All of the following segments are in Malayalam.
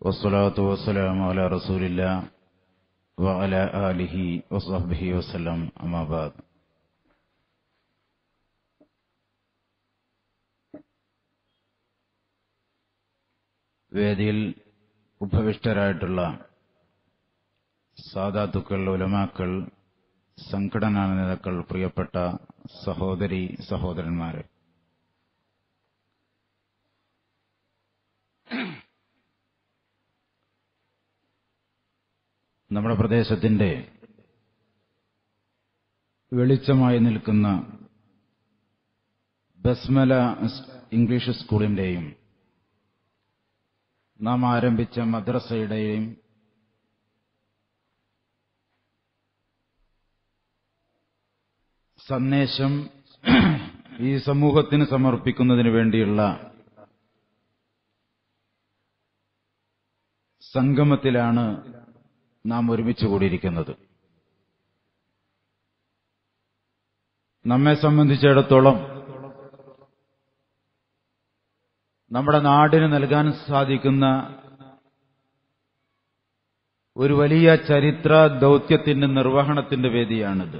والصلاة والسلام على رسول الله وعلى آله وصحبه وسلم أما بعد വേദിയിൽ ഉപവിഷ്ടരായിട്ടുള്ള സാധാത്തുക്കൾ ഉലമാക്കൾ സംഘടനാ നേതാക്കൾ പ്രിയപ്പെട്ട സഹോദരി സഹോദരന്മാരെ നമ്മുടെ പ്രദേശത്തിന്റെ വെളിച്ചമായി നിൽക്കുന്ന ബസ്മല ഇംഗ്ലീഷ് സ്കൂളിന്റെയും നാം ആരംഭിച്ച മദ്രസയുടെയും സന്ദേശം ഈ സമൂഹത്തിന് സമർപ്പിക്കുന്നതിന് വേണ്ടിയുള്ള സംഗമത്തിലാണ് നാം ഒരുമിച്ച് കൂടിയിരിക്കുന്നത് നമ്മെ സംബന്ധിച്ചിടത്തോളം നമ്മുടെ നാടിന് നൽകാൻ സാധിക്കുന്ന ഒരു വലിയ ചരിത്ര ദൗത്യത്തിന്റെ നിർവഹണത്തിന്റെ വേദിയാണിത്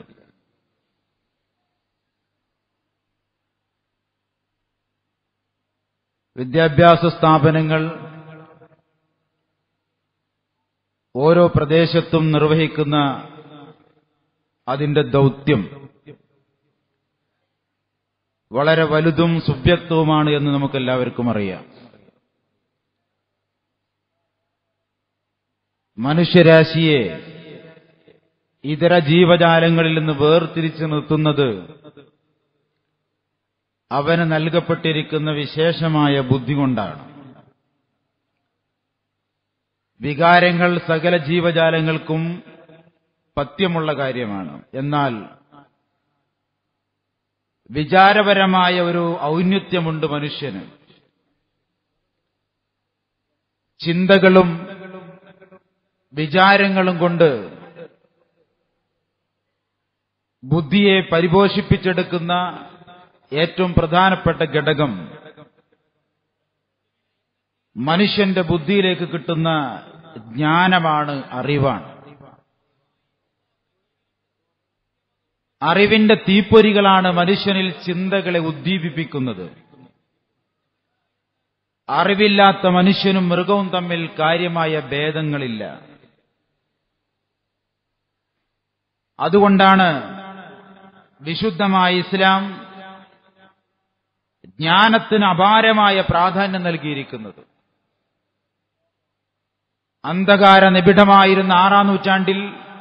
വിദ്യാഭ്യാസ സ്ഥാപനങ്ങൾ ഓരോ പ്രദേശത്തും നിർവഹിക്കുന്ന അതിന്റെ ദൗത്യം വളരെ വലുതും സുവ്യക്തവുമാണ് എന്ന് നമുക്കെല്ലാവർക്കും അറിയാം മനുഷ്യരാശിയെ ഇതര ജീവജാലങ്ങളിൽ നിന്ന് വേർതിരിച്ചു നിർത്തുന്നത് അവന് നൽകപ്പെട്ടിരിക്കുന്ന വിശേഷമായ ബുദ്ധി കൊണ്ടാണ് വികാരങ്ങൾ സകല ജീവജാലങ്ങൾക്കും പത്യമുള്ള കാര്യമാണ് എന്നാൽ വിചാരപരമായ ഒരു ഔന്നത്യമുണ്ട് മനുഷ്യന് ചിന്തകളും വിചാരങ്ങളും കൊണ്ട് ബുദ്ധിയെ പരിപോഷിപ്പിച്ചെടുക്കുന്ന ഏറ്റവും പ്രധാനപ്പെട്ട ഘടകം മനുഷ്യന്റെ ബുദ്ധിയിലേക്ക് കിട്ടുന്ന ജ്ഞാനമാണ് അറിവാണ് അറിവിന്റെ തീപ്പൊരികളാണ് മനുഷ്യനിൽ ചിന്തകളെ ഉദ്ദീപിപ്പിക്കുന്നത് അറിവില്ലാത്ത മനുഷ്യനും മൃഗവും തമ്മിൽ കാര്യമായ ഭേദങ്ങളില്ല അതുകൊണ്ടാണ് വിശുദ്ധമായ ഇസ്ലാം ജ്ഞാനത്തിന് അപാരമായ പ്രാധാന്യം നൽകിയിരിക്കുന്നത് അന്ധകാര നിബിഡമായിരുന്ന ആറാം നൂറ്റാണ്ടിൽ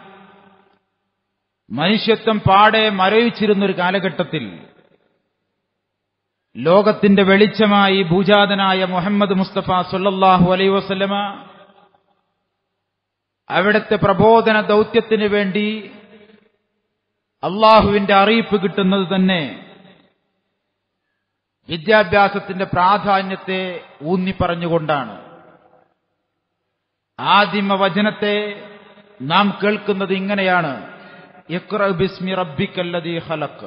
മനുഷ്യത്വം പാടെ മരവിച്ചിരുന്ന ഒരു കാലഘട്ടത്തിൽ ലോകത്തിന്റെ വെളിച്ചമായി ഭൂജാതനായ മുഹമ്മദ് മുസ്തഫ സൊല്ലാഹു അലൈ വസ്ലമ അവിടുത്തെ പ്രബോധന ദൗത്യത്തിന് വേണ്ടി അള്ളാഹുവിന്റെ അറിയിപ്പ് കിട്ടുന്നത് തന്നെ വിദ്യാഭ്യാസത്തിന്റെ പ്രാധാന്യത്തെ ഊന്നിപ്പറഞ്ഞുകൊണ്ടാണ് ആദിമ വചനത്തെ നാം കേൾക്കുന്നത് ഇങ്ങനെയാണ് ഇഖ്റ ബിസ്മി റബ്ബിക്കല്ലദീ ഖലഖ്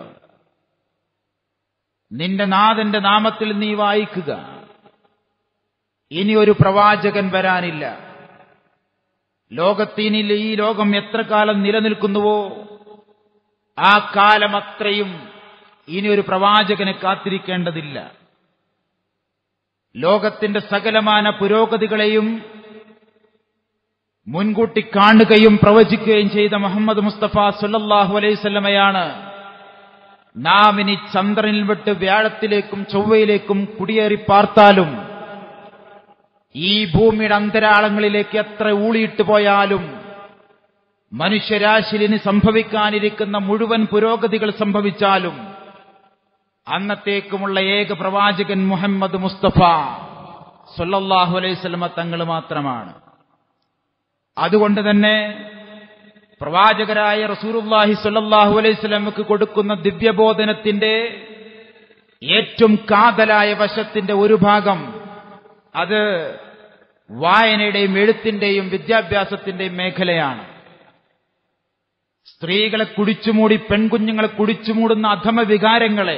നിന്റെ നാഥന്റെ നാമത്തിൽ നീ വായിക്കുക ഇനി ഒരു പ്രവാചകൻ വരാനില്ല ലോകത്തിനിൽ ഈ ലോകം എത്ര കാലം നിലനിൽക്കുന്നുവോ ആ കാലം അത്രയും ഇനി ഒരു പ്രവാചകനെ കാത്തിരിക്കേണ്ടതില്ല ലോകത്തിന്റെ സകലമാന പുരോഗതികളെയും മുൻകൂട്ടി കാണുകയും പ്രവചിക്കുകയും ചെയ്ത മുഹമ്മദ് മുസ്തഫ സുല്ലാഹു അലൈവല്ലമയാണ് നാം ഇനി ചന്ദ്രനിൽ വിട്ട് വ്യാഴത്തിലേക്കും ചൊവ്വയിലേക്കും കുടിയേറി പാർത്താലും ഈ ഭൂമിയുടെ അന്തരാളങ്ങളിലേക്ക് എത്ര ഊളിയിട്ട് പോയാലും മനുഷ്യരാശിയിൽ ഇനി സംഭവിക്കാനിരിക്കുന്ന മുഴുവൻ പുരോഗതികൾ സംഭവിച്ചാലും അന്നത്തേക്കുമുള്ള ഏക പ്രവാചകൻ മുഹമ്മദ് മുസ്തഫ സൊല്ലാഹു അലൈവല്ലമ തങ്ങൾ മാത്രമാണ് അതുകൊണ്ട് തന്നെ പ്രവാചകരായ റസൂറുല്ലാഹി സല്ലാഹു അലൈഹി സ്വലമക്ക് കൊടുക്കുന്ന ദിവ്യബോധനത്തിന്റെ ഏറ്റവും കാതലായ വശത്തിന്റെ ഒരു ഭാഗം അത് വായനയുടെയും എഴുത്തിന്റെയും വിദ്യാഭ്യാസത്തിന്റെയും മേഖലയാണ് സ്ത്രീകളെ കുടിച്ചുമൂടി പെൺകുഞ്ഞുങ്ങളെ കുടിച്ചുമൂടുന്ന അധമ വികാരങ്ങളെ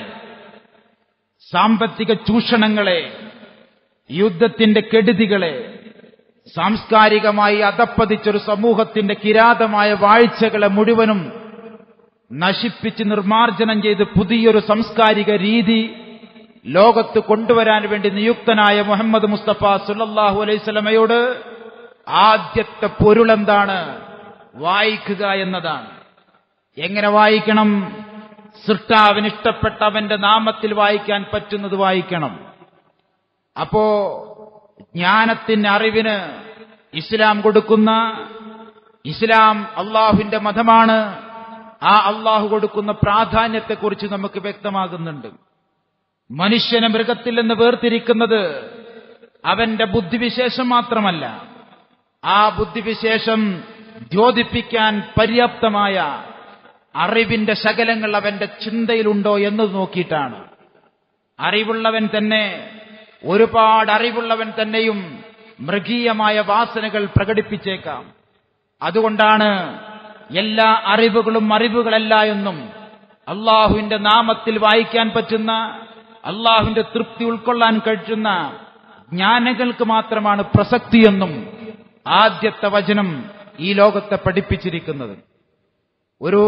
സാമ്പത്തിക ചൂഷണങ്ങളെ യുദ്ധത്തിന്റെ കെടുതികളെ സാംസ്കാരികമായി അധപ്പതിച്ചൊരു സമൂഹത്തിന്റെ കിരാതമായ വാഴ്ചകളെ മുഴുവനും നശിപ്പിച്ച് നിർമാർജനം ചെയ്ത് പുതിയൊരു സാംസ്കാരിക രീതി ലോകത്ത് കൊണ്ടുവരാൻ വേണ്ടി നിയുക്തനായ മുഹമ്മദ് മുസ്തഫ സുല്ലാഹു അലൈസ്മയോട് ആദ്യത്തെ പൊരുളെന്താണ് വായിക്കുക എന്നതാണ് എങ്ങനെ വായിക്കണം സൃഷ്ടാവിന് ഇഷ്ടപ്പെട്ട അവന്റെ നാമത്തിൽ വായിക്കാൻ പറ്റുന്നത് വായിക്കണം അപ്പോ ജ്ഞാനത്തിന് അറിവിന് ഇസ്ലാം കൊടുക്കുന്ന ഇസ്ലാം അള്ളാഹുവിന്റെ മതമാണ് ആ അള്ളാഹു കൊടുക്കുന്ന പ്രാധാന്യത്തെക്കുറിച്ച് നമുക്ക് വ്യക്തമാകുന്നുണ്ട് മനുഷ്യനെ മൃഗത്തിൽ നിന്ന് വേർതിരിക്കുന്നത് അവന്റെ ബുദ്ധിവിശേഷം മാത്രമല്ല ആ ബുദ്ധിവിശേഷം ദ്യോതിപ്പിക്കാൻ പര്യാപ്തമായ അറിവിന്റെ ശകലങ്ങൾ അവന്റെ ചിന്തയിലുണ്ടോ എന്ന് നോക്കിയിട്ടാണ് അറിവുള്ളവൻ തന്നെ ഒരുപാട് അറിവുള്ളവൻ തന്നെയും മൃഗീയമായ വാസനകൾ പ്രകടിപ്പിച്ചേക്കാം അതുകൊണ്ടാണ് എല്ലാ അറിവുകളും അറിവുകളല്ല എന്നും അള്ളാഹുവിന്റെ നാമത്തിൽ വായിക്കാൻ പറ്റുന്ന അള്ളാഹുവിന്റെ തൃപ്തി ഉൾക്കൊള്ളാൻ കഴിയുന്ന ജ്ഞാനങ്ങൾക്ക് മാത്രമാണ് പ്രസക്തിയെന്നും ആദ്യത്തെ വചനം ഈ ലോകത്തെ പഠിപ്പിച്ചിരിക്കുന്നത് ഒരു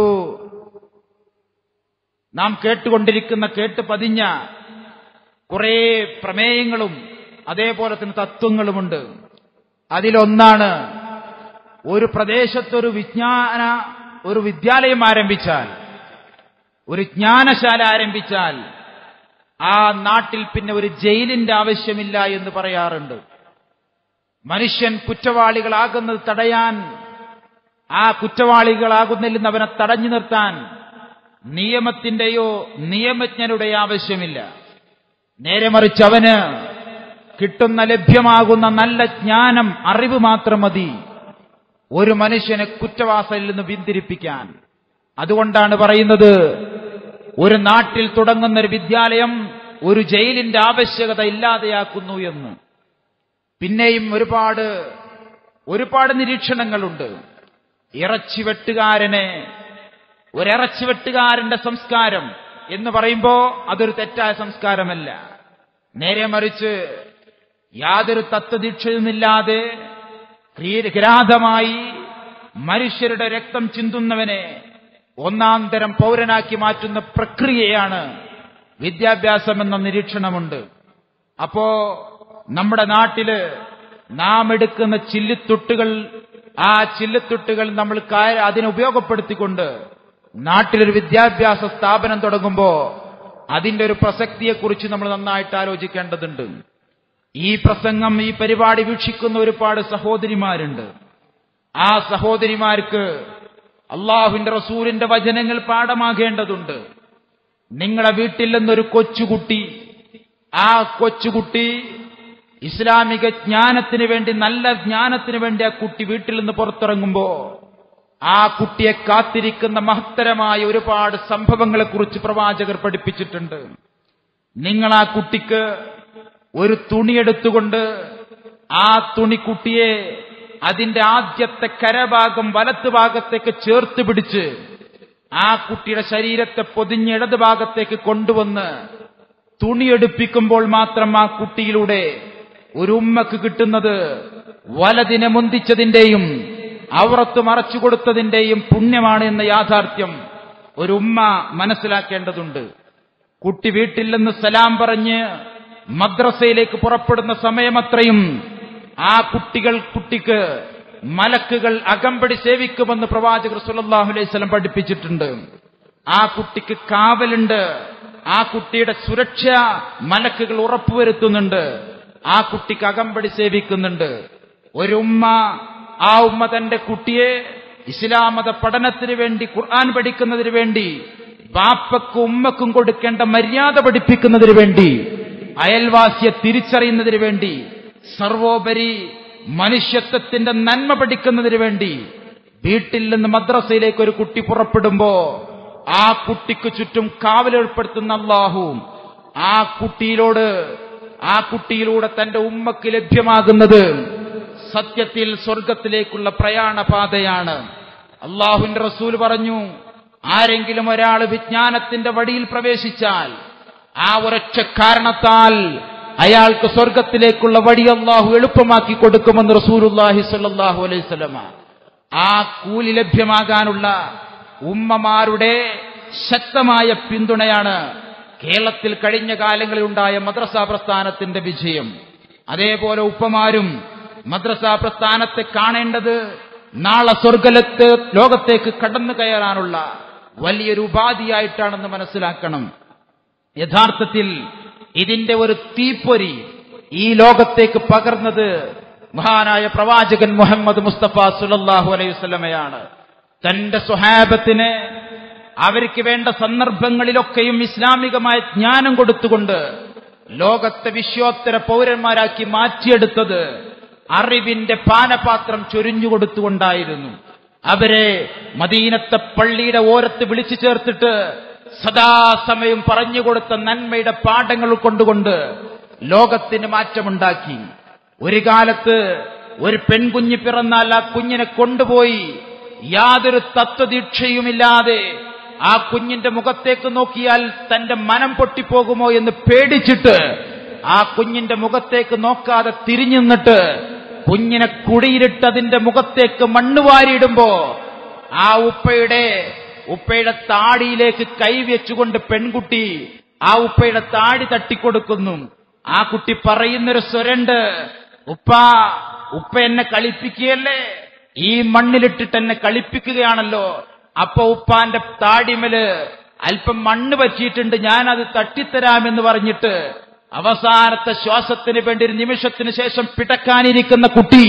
നാം കേട്ടുകൊണ്ടിരിക്കുന്ന കേട്ട് പതിഞ്ഞ കുറേ പ്രമേയങ്ങളും അതേപോലെ തന്നെ തത്വങ്ങളുമുണ്ട് അതിലൊന്നാണ് ഒരു പ്രദേശത്തൊരു വിജ്ഞാന ഒരു വിദ്യാലയം ആരംഭിച്ചാൽ ഒരു ജ്ഞാനശാല ആരംഭിച്ചാൽ ആ നാട്ടിൽ പിന്നെ ഒരു ജയിലിന്റെ ആവശ്യമില്ല എന്ന് പറയാറുണ്ട് മനുഷ്യൻ കുറ്റവാളികളാകുന്നത് തടയാൻ ആ കുറ്റവാളികളാകുന്നതിൽ നിന്ന് അവനെ തടഞ്ഞു നിർത്താൻ നിയമത്തിന്റെയോ നിയമജ്ഞരുടെയോ ആവശ്യമില്ല നേരെ മറിച്ച് അവന് കിട്ടുന്ന ലഭ്യമാകുന്ന നല്ല ജ്ഞാനം അറിവ് മാത്രം മതി ഒരു മനുഷ്യനെ കുറ്റവാസയിൽ നിന്ന് പിന്തിരിപ്പിക്കാൻ അതുകൊണ്ടാണ് പറയുന്നത് ഒരു നാട്ടിൽ തുടങ്ങുന്ന ഒരു വിദ്യാലയം ഒരു ജയിലിന്റെ ആവശ്യകത ഇല്ലാതെയാക്കുന്നു എന്ന് പിന്നെയും ഒരുപാട് ഒരുപാട് നിരീക്ഷണങ്ങളുണ്ട് ഇറച്ചി വെട്ടുകാരനെ ഒരിറച്ചി വെട്ടുകാരന്റെ സംസ്കാരം എന്ന് പറയുമ്പോ അതൊരു തെറ്റായ സംസ്കാരമല്ല നേരെ മറിച്ച് യാതൊരു തത്വദീക്ഷയുമില്ലാതെ കിരാതമായി മനുഷ്യരുടെ രക്തം ചിന്തുന്നവനെ ഒന്നാം തരം പൗരനാക്കി മാറ്റുന്ന പ്രക്രിയയാണ് വിദ്യാഭ്യാസം എന്ന നിരീക്ഷണമുണ്ട് അപ്പോ നമ്മുടെ നാട്ടില് നാം എടുക്കുന്ന ചില്ലിത്തുട്ടുകൾ ആ ചില്ലിത്തുട്ടുകൾ നമ്മൾ അതിനെ ഉപയോഗപ്പെടുത്തിക്കൊണ്ട് നാട്ടിലൊരു വിദ്യാഭ്യാസ സ്ഥാപനം തുടങ്ങുമ്പോ അതിന്റെ ഒരു പ്രസക്തിയെക്കുറിച്ച് നമ്മൾ നന്നായിട്ട് ആലോചിക്കേണ്ടതുണ്ട് ഈ പ്രസംഗം ഈ പരിപാടി വീക്ഷിക്കുന്ന ഒരുപാട് സഹോദരിമാരുണ്ട് ആ സഹോദരിമാർക്ക് അള്ളാഹുവിന്റെ റസൂലിന്റെ വചനങ്ങൾ പാഠമാകേണ്ടതുണ്ട് നിങ്ങളെ വീട്ടിൽ നിന്നൊരു കൊച്ചുകുട്ടി ആ കൊച്ചുകുട്ടി ഇസ്ലാമിക ജ്ഞാനത്തിന് വേണ്ടി നല്ല ജ്ഞാനത്തിന് വേണ്ടി ആ കുട്ടി വീട്ടിൽ നിന്ന് പുറത്തിറങ്ങുമ്പോ ആ കുട്ടിയെ കാത്തിരിക്കുന്ന മഹത്തരമായ ഒരുപാട് സംഭവങ്ങളെക്കുറിച്ച് പ്രവാചകർ പഠിപ്പിച്ചിട്ടുണ്ട് നിങ്ങൾ ആ കുട്ടിക്ക് ഒരു തുണിയെടുത്തുകൊണ്ട് ആ തുണിക്കുട്ടിയെ അതിന്റെ ആദ്യത്തെ കരഭാഗം വലത്ത് ഭാഗത്തേക്ക് ചേർത്ത് പിടിച്ച് ആ കുട്ടിയുടെ ശരീരത്തെ പൊതിഞ്ഞ് ഇടത് ഭാഗത്തേക്ക് കൊണ്ടുവന്ന് തുണിയെടുപ്പിക്കുമ്പോൾ മാത്രം ആ കുട്ടിയിലൂടെ ഒരു ഉമ്മക്ക് കിട്ടുന്നത് വലതിനെ മുന്തിച്ചതിന്റെയും അവറത്ത് മറച്ചു കൊടുത്തതിന്റെയും പുണ്യമാണ് എന്ന യാഥാർത്ഥ്യം ഒരു ഉമ്മ മനസ്സിലാക്കേണ്ടതുണ്ട് കുട്ടി വീട്ടിൽ നിന്ന് സലാം പറഞ്ഞ് മദ്രസയിലേക്ക് പുറപ്പെടുന്ന സമയമത്രയും ആ കുട്ടികൾ കുട്ടിക്ക് മലക്കുകൾ അകമ്പടി സേവിക്കുമെന്ന് പ്രവാചകർ സുലല്ലാഹു അലൈഹി സ്വലം പഠിപ്പിച്ചിട്ടുണ്ട് ആ കുട്ടിക്ക് കാവലുണ്ട് ആ കുട്ടിയുടെ സുരക്ഷ മലക്കുകൾ ഉറപ്പുവരുത്തുന്നുണ്ട് ആ കുട്ടിക്ക് അകമ്പടി സേവിക്കുന്നുണ്ട് ഒരു ഉമ്മ ആ ഉമ്മ തന്റെ കുട്ടിയെ ഇസ്ലാമത പഠനത്തിന് വേണ്ടി ഖുർആൻ പഠിക്കുന്നതിന് വേണ്ടി ബാപ്പക്കും ഉമ്മക്കും കൊടുക്കേണ്ട മര്യാദ പഠിപ്പിക്കുന്നതിന് വേണ്ടി അയൽവാസിയെ തിരിച്ചറിയുന്നതിന് വേണ്ടി സർവോപരി മനുഷ്യത്വത്തിന്റെ നന്മ പഠിക്കുന്നതിന് വേണ്ടി വീട്ടിൽ നിന്ന് മദ്രസയിലേക്ക് ഒരു കുട്ടി പുറപ്പെടുമ്പോ ആ കുട്ടിക്ക് ചുറ്റും കാവലേർപ്പെടുത്തുന്ന അള്ളാഹുവും ആ കുട്ടിയിലോട് ആ കുട്ടിയിലൂടെ തന്റെ ഉമ്മക്ക് ലഭ്യമാകുന്നത് സത്യത്തിൽ സ്വർഗത്തിലേക്കുള്ള പ്രയാണപാതയാണ് അള്ളാഹുവിന്റെ റസൂൽ പറഞ്ഞു ആരെങ്കിലും ഒരാൾ വിജ്ഞാനത്തിന്റെ വടിയിൽ പ്രവേശിച്ചാൽ ആ ഒരൊറ്റ കാരണത്താൽ അയാൾക്ക് സ്വർഗത്തിലേക്കുള്ള വഴി അള്ളാഹു എളുപ്പമാക്കി കൊടുക്കുമെന്ന് റസൂലുല്ലാഹി സ്വല്ലല്ലാഹു അലൈഹി സ്വലമ ആ കൂലി ലഭ്യമാകാനുള്ള ഉമ്മമാരുടെ ശക്തമായ പിന്തുണയാണ് കേരളത്തിൽ കഴിഞ്ഞ കാലങ്ങളിൽ ഉണ്ടായ മദ്രസ പ്രസ്ഥാനത്തിന്റെ വിജയം അതേപോലെ ഉപ്പമാരും മദ്രസ പ്രസ്ഥാനത്തെ കാണേണ്ടത് നാളെ സ്വർഗലത്ത് ലോകത്തേക്ക് കടന്നു കയറാനുള്ള വലിയൊരു ഉപാധിയായിട്ടാണെന്ന് മനസ്സിലാക്കണം യഥാർത്ഥത്തിൽ ഇതിന്റെ ഒരു തീപ്പൊരി ഈ ലോകത്തേക്ക് പകർന്നത് മഹാനായ പ്രവാചകൻ മുഹമ്മദ് മുസ്തഫ സുലല്ലാഹു അലൈഹി വസല്ലമയാണ് തന്റെ സ്വഹാബത്തിന് അവർക്ക് വേണ്ട സന്ദർഭങ്ങളിലൊക്കെയും ഇസ്ലാമികമായ ജ്ഞാനം കൊടുത്തുകൊണ്ട് ലോകത്തെ വിശ്വോത്തര പൗരന്മാരാക്കി മാറ്റിയെടുത്തത് അറിവിന്റെ പാനപാത്രം ചൊരിഞ്ഞുകൊടുത്തുകൊണ്ടായിരുന്നു അവരെ മദീനത്തെ പള്ളിയുടെ ഓരത്ത് വിളിച്ചു ചേർത്തിട്ട് സദാസമയം പറഞ്ഞുകൊടുത്ത നന്മയുടെ പാഠങ്ങൾ കൊണ്ടുകൊണ്ട് ലോകത്തിന് മാറ്റമുണ്ടാക്കി ഒരു കാലത്ത് ഒരു പെൺകുഞ്ഞ് പിറന്നാൽ ആ കുഞ്ഞിനെ കൊണ്ടുപോയി യാതൊരു തത്വദീക്ഷയുമില്ലാതെ ആ കുഞ്ഞിന്റെ മുഖത്തേക്ക് നോക്കിയാൽ തന്റെ മനം പൊട്ടിപ്പോകുമോ എന്ന് പേടിച്ചിട്ട് ആ കുഞ്ഞിന്റെ മുഖത്തേക്ക് നോക്കാതെ തിരിഞ്ഞു നിന്നിട്ട് കുഞ്ഞിനെ കുടിയിലിട്ട് അതിന്റെ മുഖത്തേക്ക് മണ്ണ് വാരിയിടുമ്പോ ആ ഉപ്പയുടെ ഉപ്പയുടെ താടിയിലേക്ക് കൈവച്ചുകൊണ്ട് പെൺകുട്ടി ആ ഉപ്പയുടെ താടി തട്ടിക്കൊടുക്കുന്നു ആ കുട്ടി പറയുന്നൊരു സ്വരണ്ട് ഉപ്പ ഉപ്പ എന്നെ കളിപ്പിക്കുകയല്ലേ ഈ മണ്ണിലിട്ടിട്ട് എന്നെ കളിപ്പിക്കുകയാണല്ലോ അപ്പൊ ഉപ്പാന്റെ താടിമല് അല്പം മണ്ണ് പറ്റിയിട്ടുണ്ട് ഞാനത് തട്ടിത്തരാമെന്ന് പറഞ്ഞിട്ട് അവസാനത്തെ ശ്വാസത്തിന് വേണ്ടി ഒരു നിമിഷത്തിന് ശേഷം പിടക്കാനിരിക്കുന്ന കുട്ടി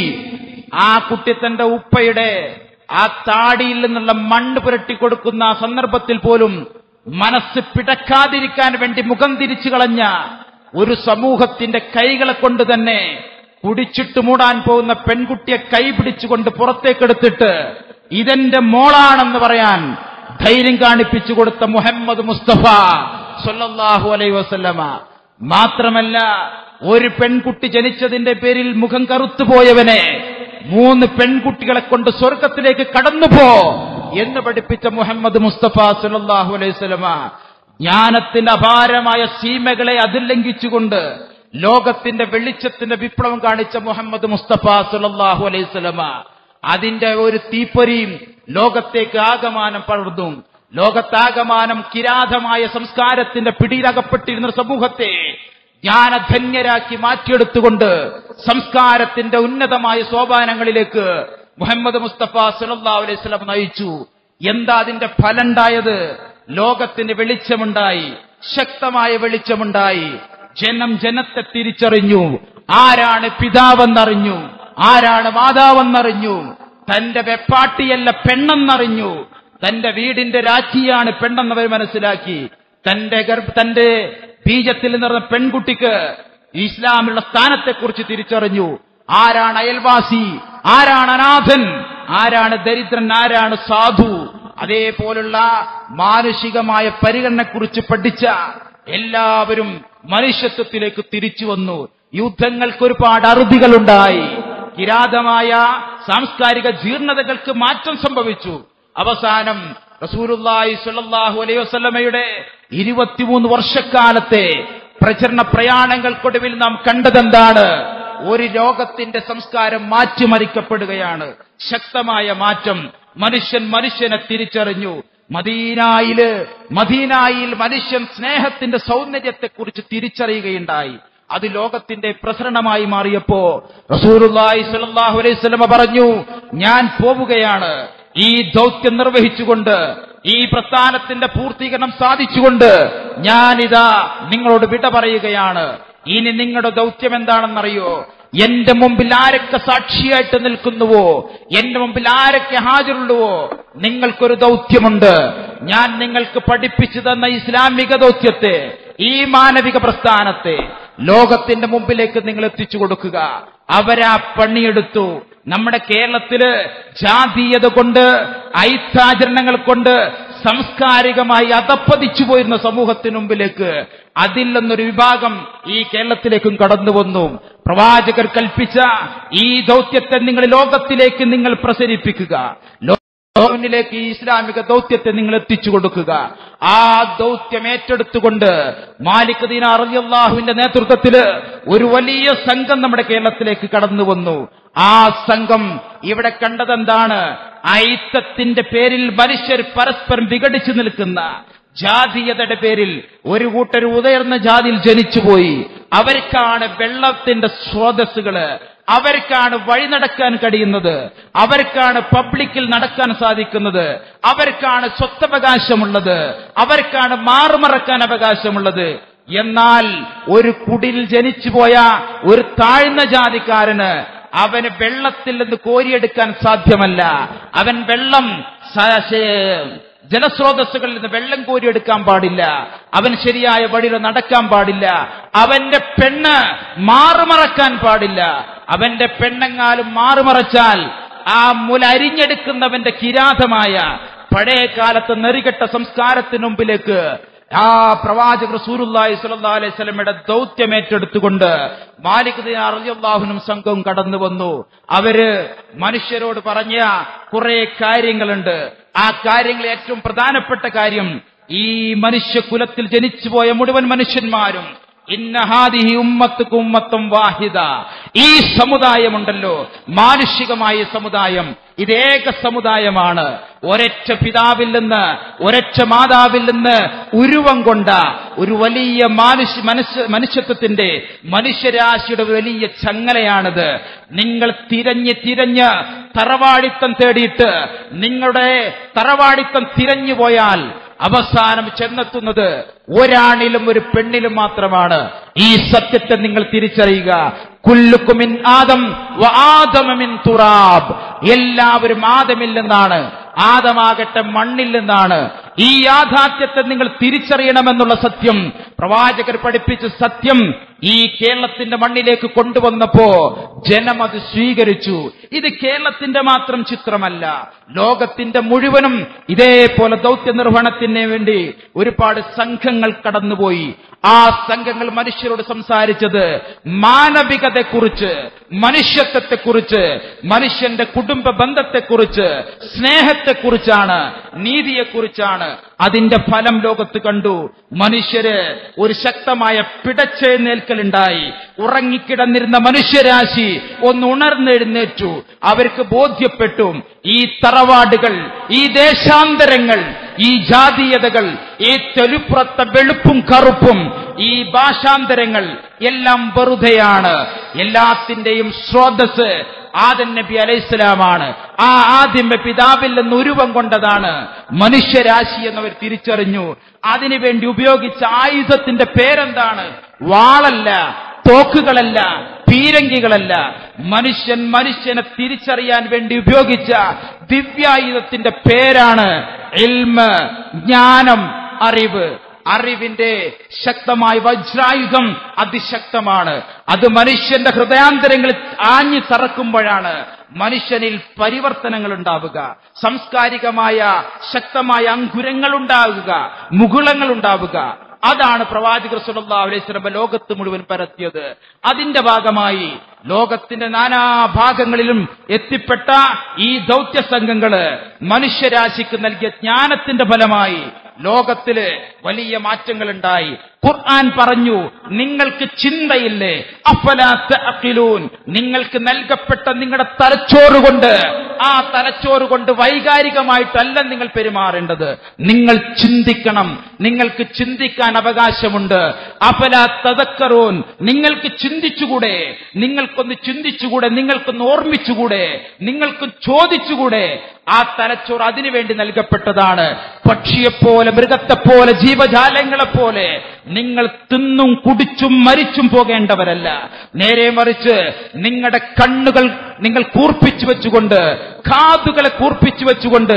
ആ കുട്ടി തന്റെ ഉപ്പയുടെ ആ താടിയിൽ നിന്നുള്ള മണ്ണ് പുരട്ടി കൊടുക്കുന്ന ആ സന്ദർഭത്തിൽ പോലും മനസ്സ് പിടക്കാതിരിക്കാൻ വേണ്ടി മുഖം തിരിച്ചു കളഞ്ഞ ഒരു സമൂഹത്തിന്റെ കൈകളെ കൊണ്ട് തന്നെ കുടിച്ചിട്ട് മൂടാൻ പോകുന്ന പെൺകുട്ടിയെ കൈ പിടിച്ചുകൊണ്ട് പുറത്തേക്കെടുത്തിട്ട് ഇതെന്റെ മോളാണെന്ന് പറയാൻ ധൈര്യം കാണിപ്പിച്ചു കൊടുത്ത മുഹമ്മദ് മുസ്തഫ സൊല്ലാഹു അലൈ വസല്ലമ മാത്രമല്ല ഒരു പെൺകുട്ടി ജനിച്ചതിന്റെ പേരിൽ മുഖം കറുത്തുപോയവനെ മൂന്ന് പെൺകുട്ടികളെ കൊണ്ട് സ്വർഗത്തിലേക്ക് കടന്നുപോ എന്ന് പഠിപ്പിച്ച മുഹമ്മദ് മുസ്തഫ സുലല്ലാഹു അലൈഹി സ്വലമ ജ്ഞാനത്തിന്റെ അപാരമായ സീമകളെ അതിലംഘിച്ചുകൊണ്ട് ലോകത്തിന്റെ വെളിച്ചത്തിന്റെ വിപ്ലവം കാണിച്ച മുഹമ്മദ് മുസ്തഫ സുലല്ലാഹു അലൈഹി സ്വലമ അതിന്റെ ഒരു തീപ്പൊരിയും ലോകത്തേക്ക് ആകമാനം പടർന്നു ലോകത്താകമാനം കിരാതമായ സംസ്കാരത്തിന്റെ പിടിയിലകപ്പെട്ടിരുന്ന സമൂഹത്തെ ജ്ഞാനധന്യരാക്കി മാറ്റിയെടുത്തുകൊണ്ട് സംസ്കാരത്തിന്റെ ഉന്നതമായ സോപാനങ്ങളിലേക്ക് മുഹമ്മദ് മുസ്തഫ സുലല്ലാ അലൈഹി സ്വലം നയിച്ചു എന്താ അതിന്റെ ഫലമുണ്ടായത് ലോകത്തിന് വെളിച്ചമുണ്ടായി ശക്തമായ വെളിച്ചമുണ്ടായി ജനം ജനത്തെ തിരിച്ചറിഞ്ഞു ആരാണ് പിതാവെന്നറിഞ്ഞു ആരാണ് മാതാവെന്നറിഞ്ഞു തന്റെ വെപ്പാട്ടിയല്ല പെണ്ണെന്നറിഞ്ഞു തന്റെ വീടിന്റെ രാജ്ഞിയാണ് പെണ്ണെന്നവർ മനസ്സിലാക്കി തന്റെ ഗർഭ തന്റെ ബീജത്തിൽ നിന്നിരുന്ന പെൺകുട്ടിക്ക് ഇസ്ലാമിലുള്ള സ്ഥാനത്തെക്കുറിച്ച് തിരിച്ചറിഞ്ഞു ആരാണ് അയൽവാസി ആരാണ് അനാഥൻ ആരാണ് ദരിദ്രൻ ആരാണ് സാധു അതേപോലുള്ള മാനുഷികമായ പരിഗണനയെക്കുറിച്ച് പഠിച്ച എല്ലാവരും മനുഷ്യത്വത്തിലേക്ക് തിരിച്ചു വന്നു യുദ്ധങ്ങൾക്ക് ഒരുപാട് അറുതികളുണ്ടായി കിരാതമായ സാംസ്കാരിക ജീർണതകൾക്ക് മാറ്റം സംഭവിച്ചു അവസാനം റസൂലുല്ലാഹി സ്വല്ലല്ലാഹു അലൈഹി വസല്ലമയുടെ ഇരുപത്തിമൂന്ന് വർഷക്കാലത്തെ പ്രചരണ പ്രയാണങ്ങൾക്കൊടുവിൽ നാം കണ്ടതെന്താണ് ഒരു ലോകത്തിന്റെ സംസ്കാരം മാറ്റിമറിക്കപ്പെടുകയാണ് ശക്തമായ മാറ്റം മനുഷ്യൻ മനുഷ്യനെ തിരിച്ചറിഞ്ഞു മദീനായില് മദീനായിൽ മനുഷ്യൻ സ്നേഹത്തിന്റെ സൗന്ദര്യത്തെക്കുറിച്ച് തിരിച്ചറിയുകയുണ്ടായി അത് ലോകത്തിന്റെ പ്രസരണമായി മാറിയപ്പോ റസൂലുള്ളാഹി സ്വല്ലല്ലാഹു അലൈഹി വസല്ലമ പറഞ്ഞു ഞാൻ പോവുകയാണ് ഈ ദൗത്യം നിർവഹിച്ചുകൊണ്ട് ഈ പ്രസ്ഥാനത്തിന്റെ പൂർത്തീകരണം സാധിച്ചുകൊണ്ട് ഞാനിതാ നിങ്ങളോട് വിട പറയുകയാണ് ഇനി നിങ്ങളുടെ ദൗത്യം എന്താണെന്നറിയോ എന്റെ മുമ്പിൽ ആരൊക്കെ സാക്ഷിയായിട്ട് നിൽക്കുന്നുവോ എന്റെ മുമ്പിൽ ആരൊക്കെ ഹാജരുള്ളുവോ നിങ്ങൾക്കൊരു ദൗത്യമുണ്ട് ഞാൻ നിങ്ങൾക്ക് പഠിപ്പിച്ചു തന്ന ഇസ്ലാമിക ദൗത്യത്തെ ഈ മാനവിക പ്രസ്ഥാനത്തെ ലോകത്തിന്റെ മുമ്പിലേക്ക് നിങ്ങൾ എത്തിച്ചു കൊടുക്കുക അവരാ പണിയെടുത്തു നമ്മുടെ കേരളത്തില് ജാതീയത കൊണ്ട് ഐത്താചരണങ്ങൾ കൊണ്ട് സംസ്കാരികമായി അധപ്പതിച്ചു പോയിരുന്ന സമൂഹത്തിന് മുമ്പിലേക്ക് അതിൽ നിന്നൊരു വിഭാഗം ഈ കേരളത്തിലേക്കും കടന്നു വന്നു പ്രവാചകർ കൽപ്പിച്ച ഈ ദൗത്യത്തെ നിങ്ങൾ ലോകത്തിലേക്ക് നിങ്ങൾ പ്രസരിപ്പിക്കുക മുന്നിലേക്ക് ഈ ഇസ്ലാമിക ദൗത്യത്തെ നിങ്ങൾ എത്തിച്ചു കൊടുക്കുക ആ ദൗത്യം ഏറ്റെടുത്തുകൊണ്ട് മാലിക് ദീന അറിയാഹുവിന്റെ നേതൃത്വത്തില് ഒരു വലിയ സംഘം നമ്മുടെ കേരളത്തിലേക്ക് കടന്നു വന്നു ആ സംഘം ഇവിടെ കണ്ടതെന്താണ് ഐത്തത്തിന്റെ പേരിൽ മനുഷ്യർ പരസ്പരം വിഘടിച്ചു നിൽക്കുന്ന ജാതീയതയുടെ പേരിൽ ഒരു കൂട്ടർ ഉയർന്ന ജാതിയിൽ ജനിച്ചുപോയി അവർക്കാണ് വെള്ളത്തിന്റെ സ്രോതസ്സുകള് അവർക്കാണ് വഴി നടക്കാൻ കഴിയുന്നത് അവർക്കാണ് പബ്ലിക്കിൽ നടക്കാൻ സാധിക്കുന്നത് അവർക്കാണ് സ്വത്തവകാശമുള്ളത് അവർക്കാണ് മാറുമറക്കാൻ അവകാശമുള്ളത് എന്നാൽ ഒരു കുടിൽ ജനിച്ചുപോയ ഒരു താഴ്ന്ന ജാതിക്കാരന് അവന് വെള്ളത്തിൽ നിന്ന് കോരിയെടുക്കാൻ സാധ്യമല്ല അവൻ വെള്ളം സ- ശേ- ജലസ്രോതസ്സുകളിൽ നിന്ന് വെള്ളം കോരിയെടുക്കാൻ പാടില്ല അവൻ ശരിയായ വഴിയിൽ നടക്കാൻ പാടില്ല അവന്റെ പെണ്ണ് മാറുമറക്കാൻ പാടില്ല അവന്റെ പെണ്ണെങ്ങാലും മാറുമറച്ചാൽ ആ മുല അരിഞ്ഞെടുക്കുന്നവന്റെ കിരാതമായ പഴയ കാലത്ത് നെറികെട്ട സംസ്കാരത്തിന് മുമ്പിലേക്ക് ആ പ്രവാചകർ സൂറുല്ലായി സുലല്ലാ അലൈഹി സ്വലമയുടെ ദൗത്യം ഏറ്റെടുത്തുകൊണ്ട് മാലിക് അറിയാഹുനും സംഘവും കടന്നു വന്നു അവര് മനുഷ്യരോട് പറഞ്ഞ കുറെ കാര്യങ്ങളുണ്ട് ആ കാര്യങ്ങളിൽ ഏറ്റവും പ്രധാനപ്പെട്ട കാര്യം ഈ മനുഷ്യകുലത്തിൽ ജനിച്ചുപോയ മുഴുവൻ മനുഷ്യന്മാരും ഇന്നഹാദിഹി ഉമ്മത്തുക്ക് ഉമ്മത്തും വാഹിദ ഈ സമുദായമുണ്ടല്ലോ മാനുഷികമായ സമുദായം ഇതേക സമുദായമാണ് ഒരൊറ്റ പിതാവിൽ നിന്ന് ഒരൊറ്റ മാതാവിൽ നിന്ന് ഉരുവം കൊണ്ട ഒരു വലിയ മാനുഷ്യ മനുഷ്യ മനുഷ്യത്വത്തിന്റെ മനുഷ്യരാശിയുടെ ഒരു വലിയ ചങ്ങലയാണിത് നിങ്ങൾ തിരഞ്ഞ് തിരഞ്ഞ് തറവാടിത്തം തേടിയിട്ട് നിങ്ങളുടെ തറവാടിത്തം തിരഞ്ഞു പോയാൽ അവസാനം ചെന്നെത്തുന്നത് ഒരാണിലും ഒരു പെണ്ണിലും മാത്രമാണ് ഈ സത്യത്തെ നിങ്ങൾ തിരിച്ചറിയുക കുല്ലുക്കുമിൻ ആദം വ ആദമമിൻ തുറാബ് എല്ലാവരും ആദമിൽ നിന്നാണ് ആദമാകട്ടെ മണ്ണിൽ നിന്നാണ് ഈ യാഥാർത്ഥ്യത്തെ നിങ്ങൾ തിരിച്ചറിയണമെന്നുള്ള സത്യം പ്രവാചകർ പഠിപ്പിച്ച സത്യം ഈ കേരളത്തിന്റെ മണ്ണിലേക്ക് കൊണ്ടുവന്നപ്പോ ജനം അത് സ്വീകരിച്ചു ഇത് കേരളത്തിന്റെ മാത്രം ചിത്രമല്ല ലോകത്തിന്റെ മുഴുവനും ഇതേപോലെ ദൗത്യ നിർവഹണത്തിന് വേണ്ടി ഒരുപാട് സംഘങ്ങൾ കടന്നുപോയി ആ സംഘങ്ങൾ മനുഷ്യരോട് സംസാരിച്ചത് മാനവികതയെക്കുറിച്ച് മനുഷ്യത്വത്തെക്കുറിച്ച് മനുഷ്യന്റെ കുടുംബ ബന്ധത്തെക്കുറിച്ച് സ്നേഹത്തെക്കുറിച്ചാണ് നീതിയെക്കുറിച്ചാണ് അതിന്റെ ഫലം ലോകത്ത് കണ്ടു മനുഷ്യര് ഒരു ശക്തമായ പിടച്ചെഴുന്നേൽക്കലുണ്ടായി ഉറങ്ങിക്കിടന്നിരുന്ന മനുഷ്യരാശി ഒന്ന് ഉണർന്നെഴുന്നേറ്റു അവർക്ക് ബോധ്യപ്പെട്ടു ഈ തറവാടുകൾ ഈ ദേശാന്തരങ്ങൾ ഈ ജാതീയതകൾ ഈ തെലുപ്പുറത്തെ വെളുപ്പും കറുപ്പും ഈ ഭാഷാന്തരങ്ങൾ എല്ലാം വെറുതെയാണ് എല്ലാത്തിന്റെയും സ്രോതസ് ആദൻ നബി അലൈഹിസ്സലാമാണ് ആ ആദ്യമ പിതാവിൽ നിന്ന് ഉരുവം കൊണ്ടതാണ് മനുഷ്യരാശി എന്നവർ തിരിച്ചറിഞ്ഞു അതിനുവേണ്ടി ഉപയോഗിച്ച ആയുധത്തിന്റെ പേരെന്താണ് വാളല്ല തോക്കുകളല്ല പീരങ്കികളല്ല മനുഷ്യൻ മനുഷ്യനെ തിരിച്ചറിയാൻ വേണ്ടി ഉപയോഗിച്ച ദിവ്യായുധത്തിന്റെ പേരാണ് ഇൽമ് ജ്ഞാനം അറിവ് അറിവിന്റെ ശക്തമായ വജ്രായുധം അതിശക്തമാണ് അത് മനുഷ്യന്റെ ഹൃദയാന്തരങ്ങളിൽ ആഞ്ഞു തറക്കുമ്പോഴാണ് മനുഷ്യനിൽ പരിവർത്തനങ്ങൾ ഉണ്ടാവുക സാംസ്കാരികമായ ശക്തമായ അങ്കുരങ്ങൾ ഉണ്ടാവുക മുകുളങ്ങൾ ഉണ്ടാവുക അതാണ് പ്രവാചകർ സുലല്ലാ അലൈഹി സ്വലമ ലോകത്ത് മുഴുവൻ പരത്തിയത് അതിന്റെ ഭാഗമായി ലോകത്തിന്റെ നാനാ ഭാഗങ്ങളിലും എത്തിപ്പെട്ട ഈ ദൗത്യ സംഘങ്ങള് മനുഷ്യരാശിക്ക് നൽകിയ ജ്ഞാനത്തിന്റെ ഫലമായി ലോകത്തില് വലിയ മാറ്റങ്ങൾ ഉണ്ടായി ഖുർആൻ പറഞ്ഞു നിങ്ങൾക്ക് ചിന്തയില്ലേ അഫലാത്ത് അഖിലൂൻ നിങ്ങൾക്ക് നൽകപ്പെട്ട നിങ്ങളുടെ തലച്ചോറ് കൊണ്ട് ആ തലച്ചോറ് കൊണ്ട് വൈകാരികമായിട്ടല്ല നിങ്ങൾ പെരുമാറേണ്ടത് നിങ്ങൾ ചിന്തിക്കണം നിങ്ങൾക്ക് ചിന്തിക്കാൻ അവകാശമുണ്ട് അഫലാ തദക്കറൂൻ നിങ്ങൾക്ക് ചിന്തിച്ചുകൂടെ നിങ്ങൾക്കൊന്ന് ചിന്തിച്ചുകൂടെ നിങ്ങൾക്കൊന്ന് ഓർമ്മിച്ചുകൂടെ നിങ്ങൾക്ക് ചോദിച്ചുകൂടെ ആ തലച്ചോറ് അതിനുവേണ്ടി നൽകപ്പെട്ടതാണ് പക്ഷിയെപ്പോലെ മൃഗത്തെപ്പോലെ ജീവജാലങ്ങളെപ്പോലെ നിങ്ങൾ തിന്നും കുടിച്ചും മരിച്ചും പോകേണ്ടവരല്ല നേരെ മറിച്ച് നിങ്ങളുടെ കണ്ണുകൾ നിങ്ങൾ കൂർപ്പിച്ചു വെച്ചുകൊണ്ട് കാതുകളെ കൂർപ്പിച്ചു വെച്ചുകൊണ്ട്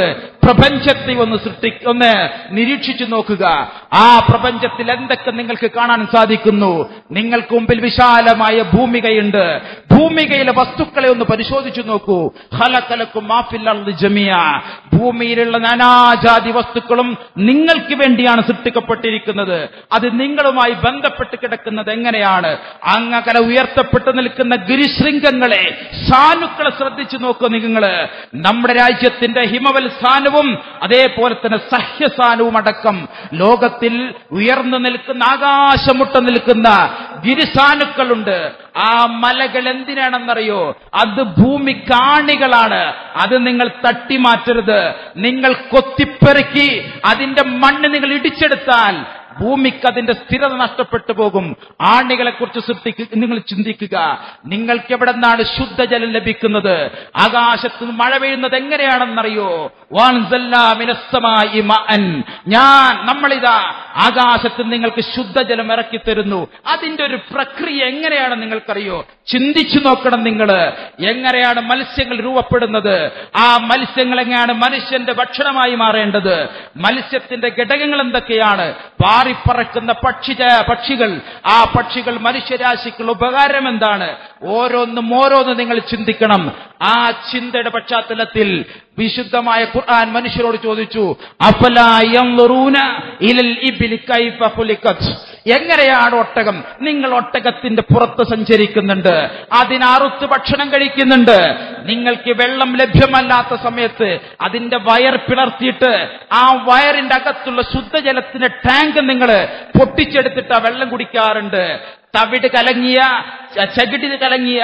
പ്രപഞ്ചത്തെ ഒന്ന് സൃഷ്ടി ഒന്ന് നിരീക്ഷിച്ചു നോക്കുക ആ പ്രപഞ്ചത്തിൽ എന്തൊക്കെ നിങ്ങൾക്ക് കാണാൻ സാധിക്കുന്നു നിങ്ങൾക്ക് മുമ്പിൽ വിശാലമായ ഭൂമികയുണ്ട് ഭൂമികയിലെ വസ്തുക്കളെ ഒന്ന് പരിശോധിച്ചു നോക്കൂ ഹലക്കലക്കും ജമിയ ഭൂമിയിലുള്ള നാനാജാതി വസ്തുക്കളും നിങ്ങൾക്ക് വേണ്ടിയാണ് സൃഷ്ടിക്കപ്പെട്ടിരിക്കുന്നത് അത് നിങ്ങളുമായി ബന്ധപ്പെട്ട് കിടക്കുന്നത് എങ്ങനെയാണ് അങ്ങകല ഉയർത്തപ്പെട്ട് നിൽക്കുന്ന ഗിരിശൃംഗങ്ങളെ സാനുക്കളെ ശ്രദ്ധിച്ചു നോക്കൂ നിങ്ങൾ നമ്മുടെ രാജ്യത്തിന്റെ ഹിമവൽ സ്ഥാനവും അതേപോലെ തന്നെ സഹ്യസ്ഥാനവും അടക്കം ലോകത്തിൽ ഉയർന്നു നിൽക്കുന്ന ആകാശമുട്ട നിൽക്കുന്ന ഗിരിസാനുക്കളുണ്ട് ആ മലകൾ എന്തിനാണെന്നറിയോ അത് ഭൂമി കാണികളാണ് അത് നിങ്ങൾ തട്ടിമാറ്റരുത് നിങ്ങൾ കൊത്തിപ്പെറുക്കി അതിന്റെ മണ്ണ് നിങ്ങൾ ഇടിച്ചെടുത്താൽ ഭൂമിക്ക് അതിന്റെ സ്ഥിരത നഷ്ടപ്പെട്ടു പോകും ആണികളെ കുറിച്ച് ശ്രദ്ധിക്കുക നിങ്ങൾ ചിന്തിക്കുക നിങ്ങൾക്ക് എവിടെ നിന്നാണ് ശുദ്ധജലം ലഭിക്കുന്നത് ആകാശത്ത് നിന്ന് മഴ പെയ്യുന്നത് എങ്ങനെയാണെന്നറിയോ വാൻസല്ലാ മിനസ്സമായി മഅൻ. ഞാൻ നമ്മളിതാ ആകാശത്ത് നിങ്ങൾക്ക് ശുദ്ധജലം ഇറക്കി തരുന്നു അതിന്റെ ഒരു പ്രക്രിയ എങ്ങനെയാണ് നിങ്ങൾക്കറിയോ ചിന്തിച്ചു നോക്കണം നിങ്ങൾ എങ്ങനെയാണ് മത്സ്യങ്ങൾ രൂപപ്പെടുന്നത് ആ മത്സ്യങ്ങൾ എങ്ങനെയാണ് മനുഷ്യന്റെ ഭക്ഷണമായി മാറേണ്ടത് മത്സ്യത്തിന്റെ ഘടകങ്ങൾ എന്തൊക്കെയാണ് പാറിപ്പറക്കുന്ന പക്ഷി പക്ഷികൾ ആ പക്ഷികൾ മനുഷ്യരാശിക്കുള്ള ഉപകാരം എന്താണ് ഓരോന്നും ഓരോന്നും നിങ്ങൾ ചിന്തിക്കണം ആ ചിന്തയുടെ പശ്ചാത്തലത്തിൽ വിശുദ്ധമായ ഖുർആൻ മനുഷ്യരോട് ചോദിച്ചു അഫലാ യൻളുറൂന ഇലൽ ഇബ്ലി കൈഫ ഖുലിഖത് എങ്ങനെയാണ് ഒട്ടകം നിങ്ങൾ ഒട്ടകത്തിന്റെ പുറത്ത് സഞ്ചരിക്കുന്നുണ്ട് അതിനറുത്ത് ഭക്ഷണം കഴിക്കുന്നുണ്ട് നിങ്ങൾക്ക് വെള്ളം ലഭ്യമല്ലാത്ത സമയത്ത് അതിന്റെ വയർ പിളർത്തിയിട്ട് ആ വയറിന്റെ അകത്തുള്ള ശുദ്ധജലത്തിന്റെ ടാങ്ക് നിങ്ങൾ പൊട്ടിച്ചെടുത്തിട്ട് ആ വെള്ളം കുടിക്കാറുണ്ട് തവിട് കലങ്ങിയ ച- ചകിടി കലങ്ങിയ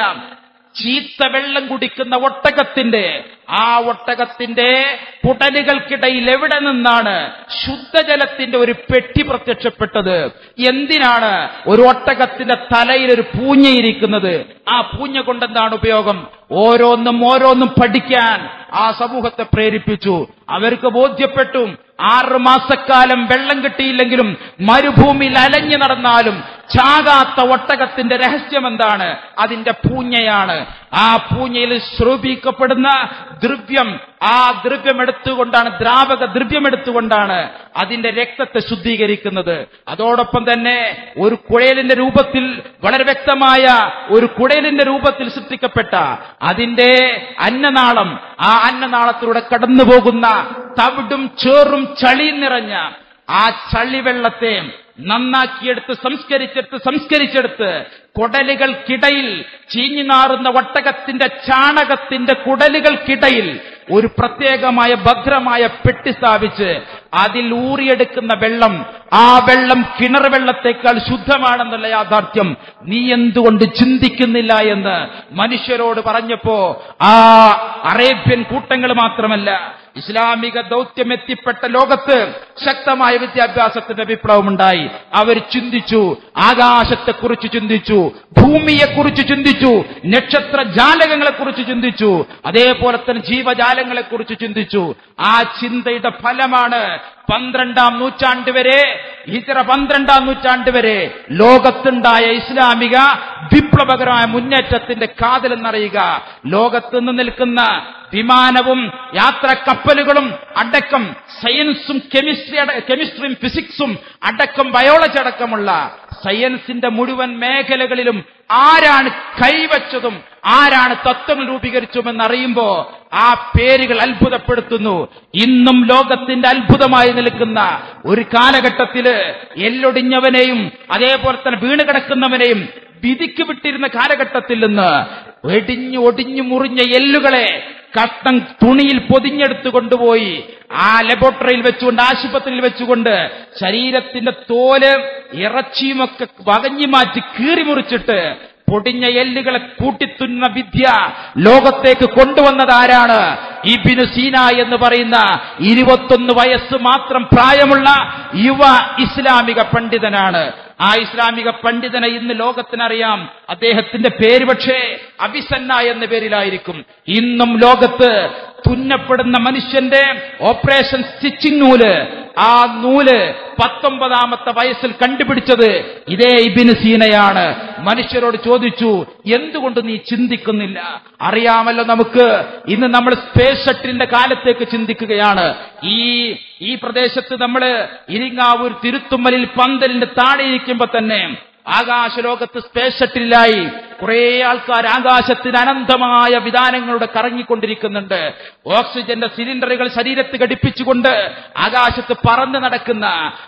ചീത്ത വെള്ളം കുടിക്കുന്ന ഒട്ടകത്തിന്റെ ആ ഒട്ടകത്തിന്റെ പുടലുകൾക്കിടയിൽ എവിടെ നിന്നാണ് ശുദ്ധജലത്തിന്റെ ഒരു പെട്ടി പ്രത്യക്ഷപ്പെട്ടത് എന്തിനാണ് ഒരു ഒട്ടകത്തിന്റെ തലയിൽ ഒരു പൂഞ്ഞയിരിക്കുന്നത് ആ പൂഞ്ഞ കൊണ്ടെന്താണ് ഉപയോഗം ഓരോന്നും ഓരോന്നും പഠിക്കാൻ ആ സമൂഹത്തെ പ്രേരിപ്പിച്ചു അവർക്ക് ബോധ്യപ്പെട്ടു ആറ് മാസക്കാലം വെള്ളം കിട്ടിയില്ലെങ്കിലും മരുഭൂമിയിൽ അലഞ്ഞു നടന്നാലും ചാകാത്ത ഒട്ടകത്തിന്റെ രഹസ്യം എന്താണ് അതിന്റെ പൂഞ്ഞയാണ് ആ പൂഞ്ഞയിൽ ശ്രൂപിക്കപ്പെടുന്ന ദ്രവ്യം ആ ദ്രവ്യം എടുത്തുകൊണ്ടാണ് ദ്രാവക ദ്രവ്യം എടുത്തുകൊണ്ടാണ് അതിന്റെ രക്തത്തെ ശുദ്ധീകരിക്കുന്നത് അതോടൊപ്പം തന്നെ ഒരു കുഴലിന്റെ രൂപത്തിൽ വളരെ വ്യക്തമായ ഒരു കുഴലിന്റെ രൂപത്തിൽ സൃഷ്ടിക്കപ്പെട്ട അതിന്റെ അന്നനാളം ആ അന്നനാളത്തിലൂടെ കടന്നു പോകുന്ന തവിടും ചേറും ചളിയും നിറഞ്ഞ ആ ചളിവെള്ളത്തെ നന്നാക്കിയെടുത്ത് സംസ്കരിച്ചെടുത്ത് സംസ്കരിച്ചെടുത്ത് കുടലുകൾക്കിടയിൽ ചീഞ്ഞു നാറുന്ന ഒട്ടകത്തിന്റെ ചാണകത്തിന്റെ കുടലുകൾക്കിടയിൽ ഒരു പ്രത്യേകമായ ഭദ്രമായ പെട്ടി സ്ഥാപിച്ച് അതിൽ ഊറിയെടുക്കുന്ന വെള്ളം ആ വെള്ളം കിണർ വെള്ളത്തേക്കാൾ ശുദ്ധമാണെന്നുള്ള യാഥാർത്ഥ്യം നീ എന്തുകൊണ്ട് ചിന്തിക്കുന്നില്ല എന്ന് മനുഷ്യരോട് പറഞ്ഞപ്പോ ആ അറേബ്യൻ കൂട്ടങ്ങൾ മാത്രമല്ല ഇസ്ലാമിക ദൗത്യം എത്തിപ്പെട്ട ലോകത്ത് ശക്തമായ വിദ്യാഭ്യാസത്തിന്റെ വിപ്ലവമുണ്ടായി അവർ ചിന്തിച്ചു ആകാശത്തെക്കുറിച്ച് ചിന്തിച്ചു ഭൂമിയെക്കുറിച്ച് ചിന്തിച്ചു നക്ഷത്ര ജാലകങ്ങളെക്കുറിച്ച് ചിന്തിച്ചു അതേപോലെ തന്നെ ജീവജാലങ്ങളെക്കുറിച്ച് ചിന്തിച്ചു ആ ചിന്തയുടെ ഫലമാണ് പന്ത്രണ്ടാം നൂറ്റാണ്ട് വരെ ഇതര പന്ത്രണ്ടാം നൂറ്റാണ്ട് വരെ ലോകത്തുണ്ടായ ഇസ്ലാമിക വിപ്ലവകരമായ മുന്നേറ്റത്തിന്റെ കാതലെന്നറിയുക ലോകത്ത് നിന്ന് നിൽക്കുന്ന വിമാനവും യാത്രാ കപ്പലുകളും അടക്കം സയൻസും കെമിസ്ട്രി അട- കെമിസ്ട്രിയും ഫിസിക്സും അടക്കം ബയോളജി അടക്കമുള്ള സയൻസിന്റെ മുഴുവൻ മേഖലകളിലും ആരാണ് കൈവച്ചതും ആരാണ് തത്വങ്ങൾ രൂപീകരിച്ചുമെന്ന് അറിയുമ്പോ ആ പേരുകൾ അത്ഭുതപ്പെടുത്തുന്നു ഇന്നും ലോകത്തിന്റെ അത്ഭുതമായി നിൽക്കുന്ന ഒരു കാലഘട്ടത്തില് എല്ലൊടിഞ്ഞവനെയും അതേപോലെ തന്നെ വീണ് കിടക്കുന്നവനെയും വിധിക്ക് വിട്ടിരുന്ന കാലഘട്ടത്തിൽ നിന്ന് ഒടിഞ്ഞു ഒടിഞ്ഞു മുറിഞ്ഞ എല്ലുകളെ കഷ്ടം തുണിയിൽ പൊതിഞ്ഞെടുത്തു കൊണ്ടുപോയി ആ ലബോറട്ടറിയിൽ വെച്ചുകൊണ്ട് ആശുപത്രിയിൽ വെച്ചുകൊണ്ട് ശരീരത്തിന്റെ തോല് ഇറച്ചിയുമൊക്കെ വകഞ്ഞു മാറ്റി കീറി മുറിച്ചിട്ട് പൊടിഞ്ഞ എല്ലുകളെ കൂട്ടിത്തുന്ന വിദ്യ ലോകത്തേക്ക് കൊണ്ടുവന്നത് ആരാണ് ഇബിനു സീന എന്ന് പറയുന്ന ഇരുപത്തൊന്ന് വയസ്സ് മാത്രം പ്രായമുള്ള യുവ ഇസ്ലാമിക പണ്ഡിതനാണ് ആ ഇസ്ലാമിക പണ്ഡിതനെ ഇന്ന് ലോകത്തിനറിയാം അദ്ദേഹത്തിന്റെ പേര് പക്ഷേ അബിസന്ന എന്ന പേരിലായിരിക്കും ഇന്നും ലോകത്ത് തുന്നപ്പെടുന്ന മനുഷ്യന്റെ ഓപ്പറേഷൻ സ്റ്റിച്ചിങ് നൂല് ആ നൂല് പത്തൊമ്പതാമത്തെ വയസ്സിൽ കണ്ടുപിടിച്ചത് ഇതേ ഇബിന് സീനയാണ് മനുഷ്യരോട് ചോദിച്ചു എന്തുകൊണ്ട് നീ ചിന്തിക്കുന്നില്ല അറിയാമല്ലോ നമുക്ക് ഇന്ന് നമ്മൾ സ്പേസ് ഷട്ടിലിന്റെ കാലത്തേക്ക് ചിന്തിക്കുകയാണ് ഈ ഈ പ്രദേശത്ത് നമ്മൾ ഇരിങ്ങാവൂർ തിരുത്തുമ്മലിൽ പന്തലിന്റെ താഴെ ഇരിക്കുമ്പോ തന്നെ ആകാശലോകത്ത് സ്പേസ് ഷട്ടിലായി കുറെ ആൾക്കാർ ആകാശത്തിന് അനന്തമായ വിധാനങ്ങളുടെ കറങ്ങിക്കൊണ്ടിരിക്കുന്നുണ്ട് ഓക്സിജന്റെ സിലിണ്ടറുകൾ ശരീരത്ത് ഘടിപ്പിച്ചുകൊണ്ട് ആകാശത്ത് പറന്ന് നടക്കുന്ന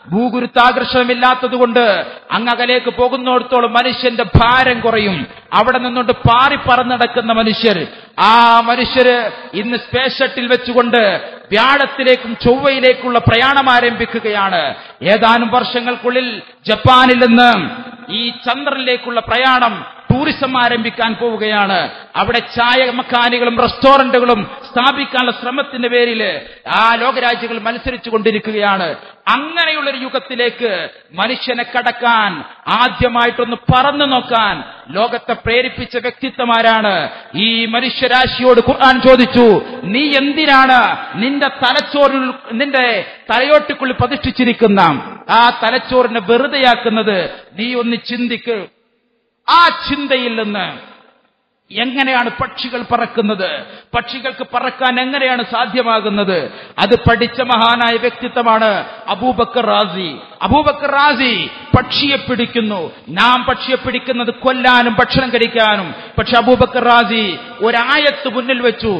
ഭൂഗുരുത്താകർഷണമില്ലാത്തതുകൊണ്ട് അങ്ങകലേക്ക് പോകുന്നിടത്തോളം മനുഷ്യന്റെ ഭാരം കുറയും അവിടെ നിന്നുകൊണ്ട് പാറി പറന്ന് നടക്കുന്ന മനുഷ്യർ ആ മനുഷ്യര് ഇന്ന് സ്പേസ് ഷട്ടിൽ വെച്ചുകൊണ്ട് വ്യാഴത്തിലേക്കും ചൊവ്വയിലേക്കുള്ള പ്രയാണം ആരംഭിക്കുകയാണ് ഏതാനും വർഷങ്ങൾക്കുള്ളിൽ ജപ്പാനിൽ നിന്ന് ഈ ചന്ദ്രനിലേക്കുള്ള പ്രയാണം ടൂറിസം ആരംഭിക്കാൻ പോവുകയാണ് അവിടെ ചായ മക്കാനികളും റെസ്റ്റോറന്റുകളും സ്ഥാപിക്കാനുള്ള ശ്രമത്തിന്റെ പേരിൽ ആ ലോകരാജ്യങ്ങൾ മത്സരിച്ചു കൊണ്ടിരിക്കുകയാണ് അങ്ങനെയുള്ള ഒരു യുഗത്തിലേക്ക് മനുഷ്യനെ കടക്കാൻ ആദ്യമായിട്ടൊന്ന് പറന്നു നോക്കാൻ ലോകത്തെ പ്രേരിപ്പിച്ച വ്യക്തിത്വമാരാണ് ഈ മനുഷ്യരാശിയോട് ഖുർആൻ ചോദിച്ചു നീ എന്തിനാണ് നിന്റെ തലച്ചോറിൽ നിന്റെ തലയോട്ടിക്കുള്ളിൽ പ്രതിഷ്ഠിച്ചിരിക്കുന്ന ആ തലച്ചോറിനെ വെറുതെയാക്കുന്നത് നീ ഒന്ന് ചിന്തിക്ക് ആ ചിന്തയിൽ നിന്ന് എങ്ങനെയാണ് പക്ഷികൾ പറക്കുന്നത് പക്ഷികൾക്ക് പറക്കാൻ എങ്ങനെയാണ് സാധ്യമാകുന്നത് അത് പഠിച്ച മഹാനായ വ്യക്തിത്വമാണ് അബൂബക്കർ റാസി അബൂബക്കർ റാസി പക്ഷിയെ പിടിക്കുന്നു നാം പക്ഷിയെ പിടിക്കുന്നത് കൊല്ലാനും ഭക്ഷണം കഴിക്കാനും പക്ഷെ അബൂബക്കർ റാസി ഒരായത്ത് മുന്നിൽ വെച്ചു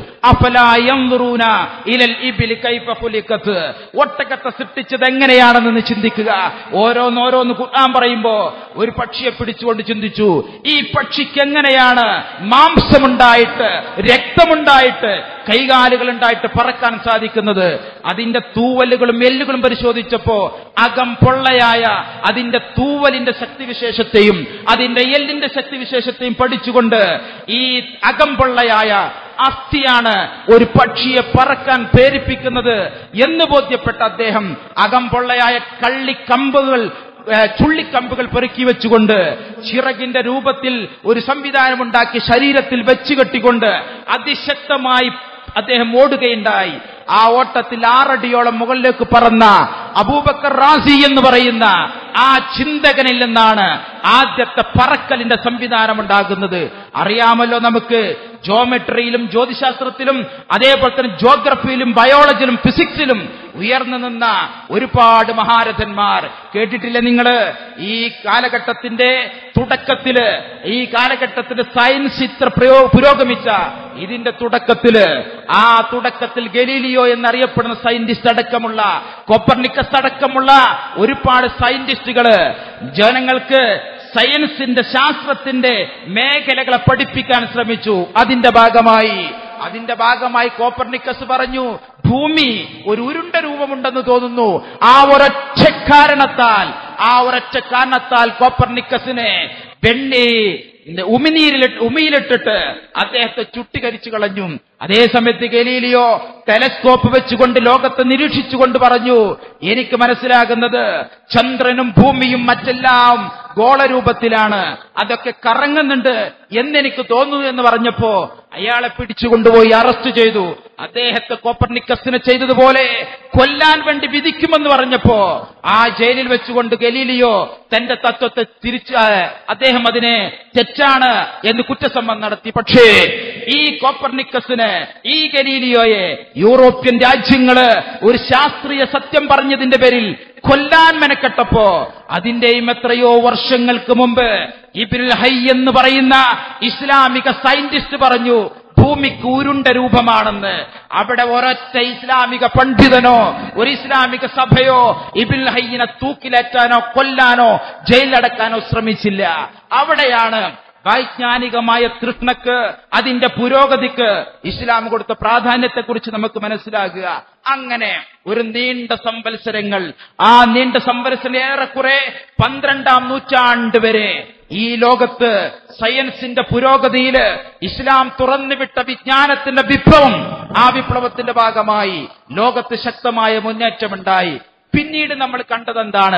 അഫലായൂന ഇലൽ ഇബിലി കൈഫ ഖുലിഖത്ത് ഒട്ടകത്തെ സൃഷ്ടിച്ചത് എങ്ങനെയാണെന്ന് ചിന്തിക്കുക ഓരോന്നോരോന്ന് ഖുർആൻ പറയുമ്പോ ഒരു പക്ഷിയെ പിടിച്ചുകൊണ്ട് ചിന്തിച്ചു ഈ പക്ഷിക്ക് എങ്ങനെയാണ് മാംസമുണ്ടായിട്ട് രക്തമുണ്ടായിട്ട് കൈകാലുകൾ ഉണ്ടായിട്ട് പറക്കാൻ സാധിക്കുന്നത് അതിന്റെ തൂവലുകളും എല്ലുകളും പരിശോധിച്ചപ്പോ അകം പൊള്ളയായ അതിന്റെ തൂവലിന്റെ ശക്തിവിശേഷത്തെയും അതിന്റെ എല്ലിന്റെ ശക്തിവിശേഷത്തെയും പഠിച്ചുകൊണ്ട് ഈ അകം പൊള്ളയായ അസ്ഥിയാണ് ഒരു പക്ഷിയെ പറക്കാൻ പ്രേരിപ്പിക്കുന്നത് എന്ന് ബോധ്യപ്പെട്ട അദ്ദേഹം അകം പൊള്ളയായ കള്ളിക്കമ്പുകൾ ഏഹ് ചുള്ളിക്കമ്പുകൾ പെറുക്കി വെച്ചുകൊണ്ട് ചിറകിന്റെ രൂപത്തിൽ ഒരു സംവിധാനമുണ്ടാക്കി ശരീരത്തിൽ വെച്ച് കെട്ടിക്കൊണ്ട് അതിശക്തമായി അദ്ദേഹം ഓടുകയുണ്ടായി ആ ഓട്ടത്തിൽ ആറടിയോളം മുകളിലേക്ക് പറന്ന അബൂബക്കർ റാസി എന്ന് പറയുന്ന ആ ചിന്തകനിൽ നിന്നാണ് ആദ്യത്തെ പറക്കലിന്റെ സംവിധാനം ഉണ്ടാകുന്നത് അറിയാമല്ലോ നമുക്ക് ജോമെട്രിയിലും ജ്യോതിശാസ്ത്രത്തിലും അതേപോലെ തന്നെ ജോഗ്രഫിയിലും ബയോളജിയിലും ഫിസിക്സിലും ഉയർന്നു നിന്ന ഒരുപാട് മഹാരഥന്മാർ കേട്ടിട്ടില്ല നിങ്ങള് ഈ കാലഘട്ടത്തിന്റെ തുടക്കത്തില് ഈ കാലഘട്ടത്തിന്റെ സയൻസ് ഇത്ര പ്രയോ- പുരോഗമിച്ച ഇതിന്റെ തുടക്കത്തില് ആ തുടക്കത്തിൽ ഗലീലിയോ എന്നറിയപ്പെടുന്ന സയന്റിസ്റ്റ് അടക്കമുള്ള കോപ്പർനിക്കസ് അടക്കമുള്ള ഒരുപാട് സയന്റിസ്റ്റുകള് ജനങ്ങൾക്ക് സയൻസിന്റെ ശാസ്ത്രത്തിന്റെ മേഖലകളെ പഠിപ്പിക്കാൻ ശ്രമിച്ചു അതിന്റെ ഭാഗമായി അതിന്റെ ഭാഗമായി കോപ്പർനിക്കസ് പറഞ്ഞു ഭൂമി ഒരു ഉരുണ്ട രൂപമുണ്ടെന്ന് തോന്നുന്നു ആ ഒരൊറ്റ കാരണത്താൽ ആ ഒരൊറ്റ കാരണത്താൽ കോപ്പർനിക്കസിനെ വെണ്ണി ഉമിനീരിലിട്ട് ഉമിയിലിട്ടിട്ട് അദ്ദേഹത്തെ ചുട്ടികരിച്ചു കളഞ്ഞു അതേസമയത്ത് ഗലീലിയോ ടെലസ്കോപ്പ് വെച്ചുകൊണ്ട് ലോകത്തെ നിരീക്ഷിച്ചുകൊണ്ട് പറഞ്ഞു എനിക്ക് മനസ്സിലാകുന്നത് ചന്ദ്രനും ഭൂമിയും മറ്റെല്ലാം ഗോളരൂപത്തിലാണ് അതൊക്കെ കറങ്ങുന്നുണ്ട് എന്നെനിക്ക് തോന്നുന്നു എന്ന് പറഞ്ഞപ്പോ അയാളെ പിടിച്ചുകൊണ്ടുപോയി അറസ്റ്റ് ചെയ്തു അദ്ദേഹത്തെ കോപ്പർനിക്കസിനെ ചെയ്തതുപോലെ കൊല്ലാൻ വേണ്ടി വിധിക്കുമെന്ന് പറഞ്ഞപ്പോ ആ ജയിലിൽ വെച്ചുകൊണ്ട് ഗലീലിയോ തന്റെ തത്വത്തെ തിരിച്ച് ആ, അദ്ദേഹം അതിനെ തെറ്റാണ് എന്ന് കുറ്റസമ്മതം നടത്തി പക്ഷേ ഈ കോപ്പർനിക്കസിന് ഈ ഗലീലിയോയെ യൂറോപ്യൻ രാജ്യങ്ങള് ഒരു ശാസ്ത്രീയ സത്യം പറഞ്ഞതിന്റെ പേരിൽ കൊല്ലാൻ മെനക്കെട്ടപ്പോ അതിന്റെയും എത്രയോ വർഷങ്ങൾക്ക് മുമ്പ് ഇബിൽ ഹൈ എന്ന് പറയുന്ന ഇസ്ലാമിക സയന്റിസ്റ്റ് പറഞ്ഞു ഭൂമിക്ക് ഉരുണ്ട രൂപമാണെന്ന് അവിടെ ഒരൊറ്റ ഇസ്ലാമിക പണ്ഡിതനോ ഒരു ഇസ്ലാമിക സഭയോ ഇബിൽ ഹയ്യിനെ തൂക്കിലേറ്റാനോ കൊല്ലാനോ ജയിലടക്കാനോ ശ്രമിച്ചില്ല അവിടെയാണ് വൈജ്ഞാനികമായ തൃഷ്ണക്ക് അതിന്റെ പുരോഗതിക്ക് ഇസ്ലാം കൊടുത്ത പ്രാധാന്യത്തെക്കുറിച്ച് നമുക്ക് മനസ്സിലാക്കുക അങ്ങനെ ഒരു നീണ്ട സംവത്സരങ്ങൾ ആ നീണ്ട സംവത്സരം ഏറെക്കുറെ പന്ത്രണ്ടാം നൂറ്റാണ്ട് വരെ ഈ ലോകത്ത് സയൻസിന്റെ പുരോഗതിയില് ഇസ്ലാം തുറന്നുവിട്ട വിജ്ഞാനത്തിന്റെ വിപ്ലവം ആ വിപ്ലവത്തിന്റെ ഭാഗമായി ലോകത്ത് ശക്തമായ മുന്നേറ്റമുണ്ടായി പിന്നീട് നമ്മൾ കണ്ടതെന്താണ്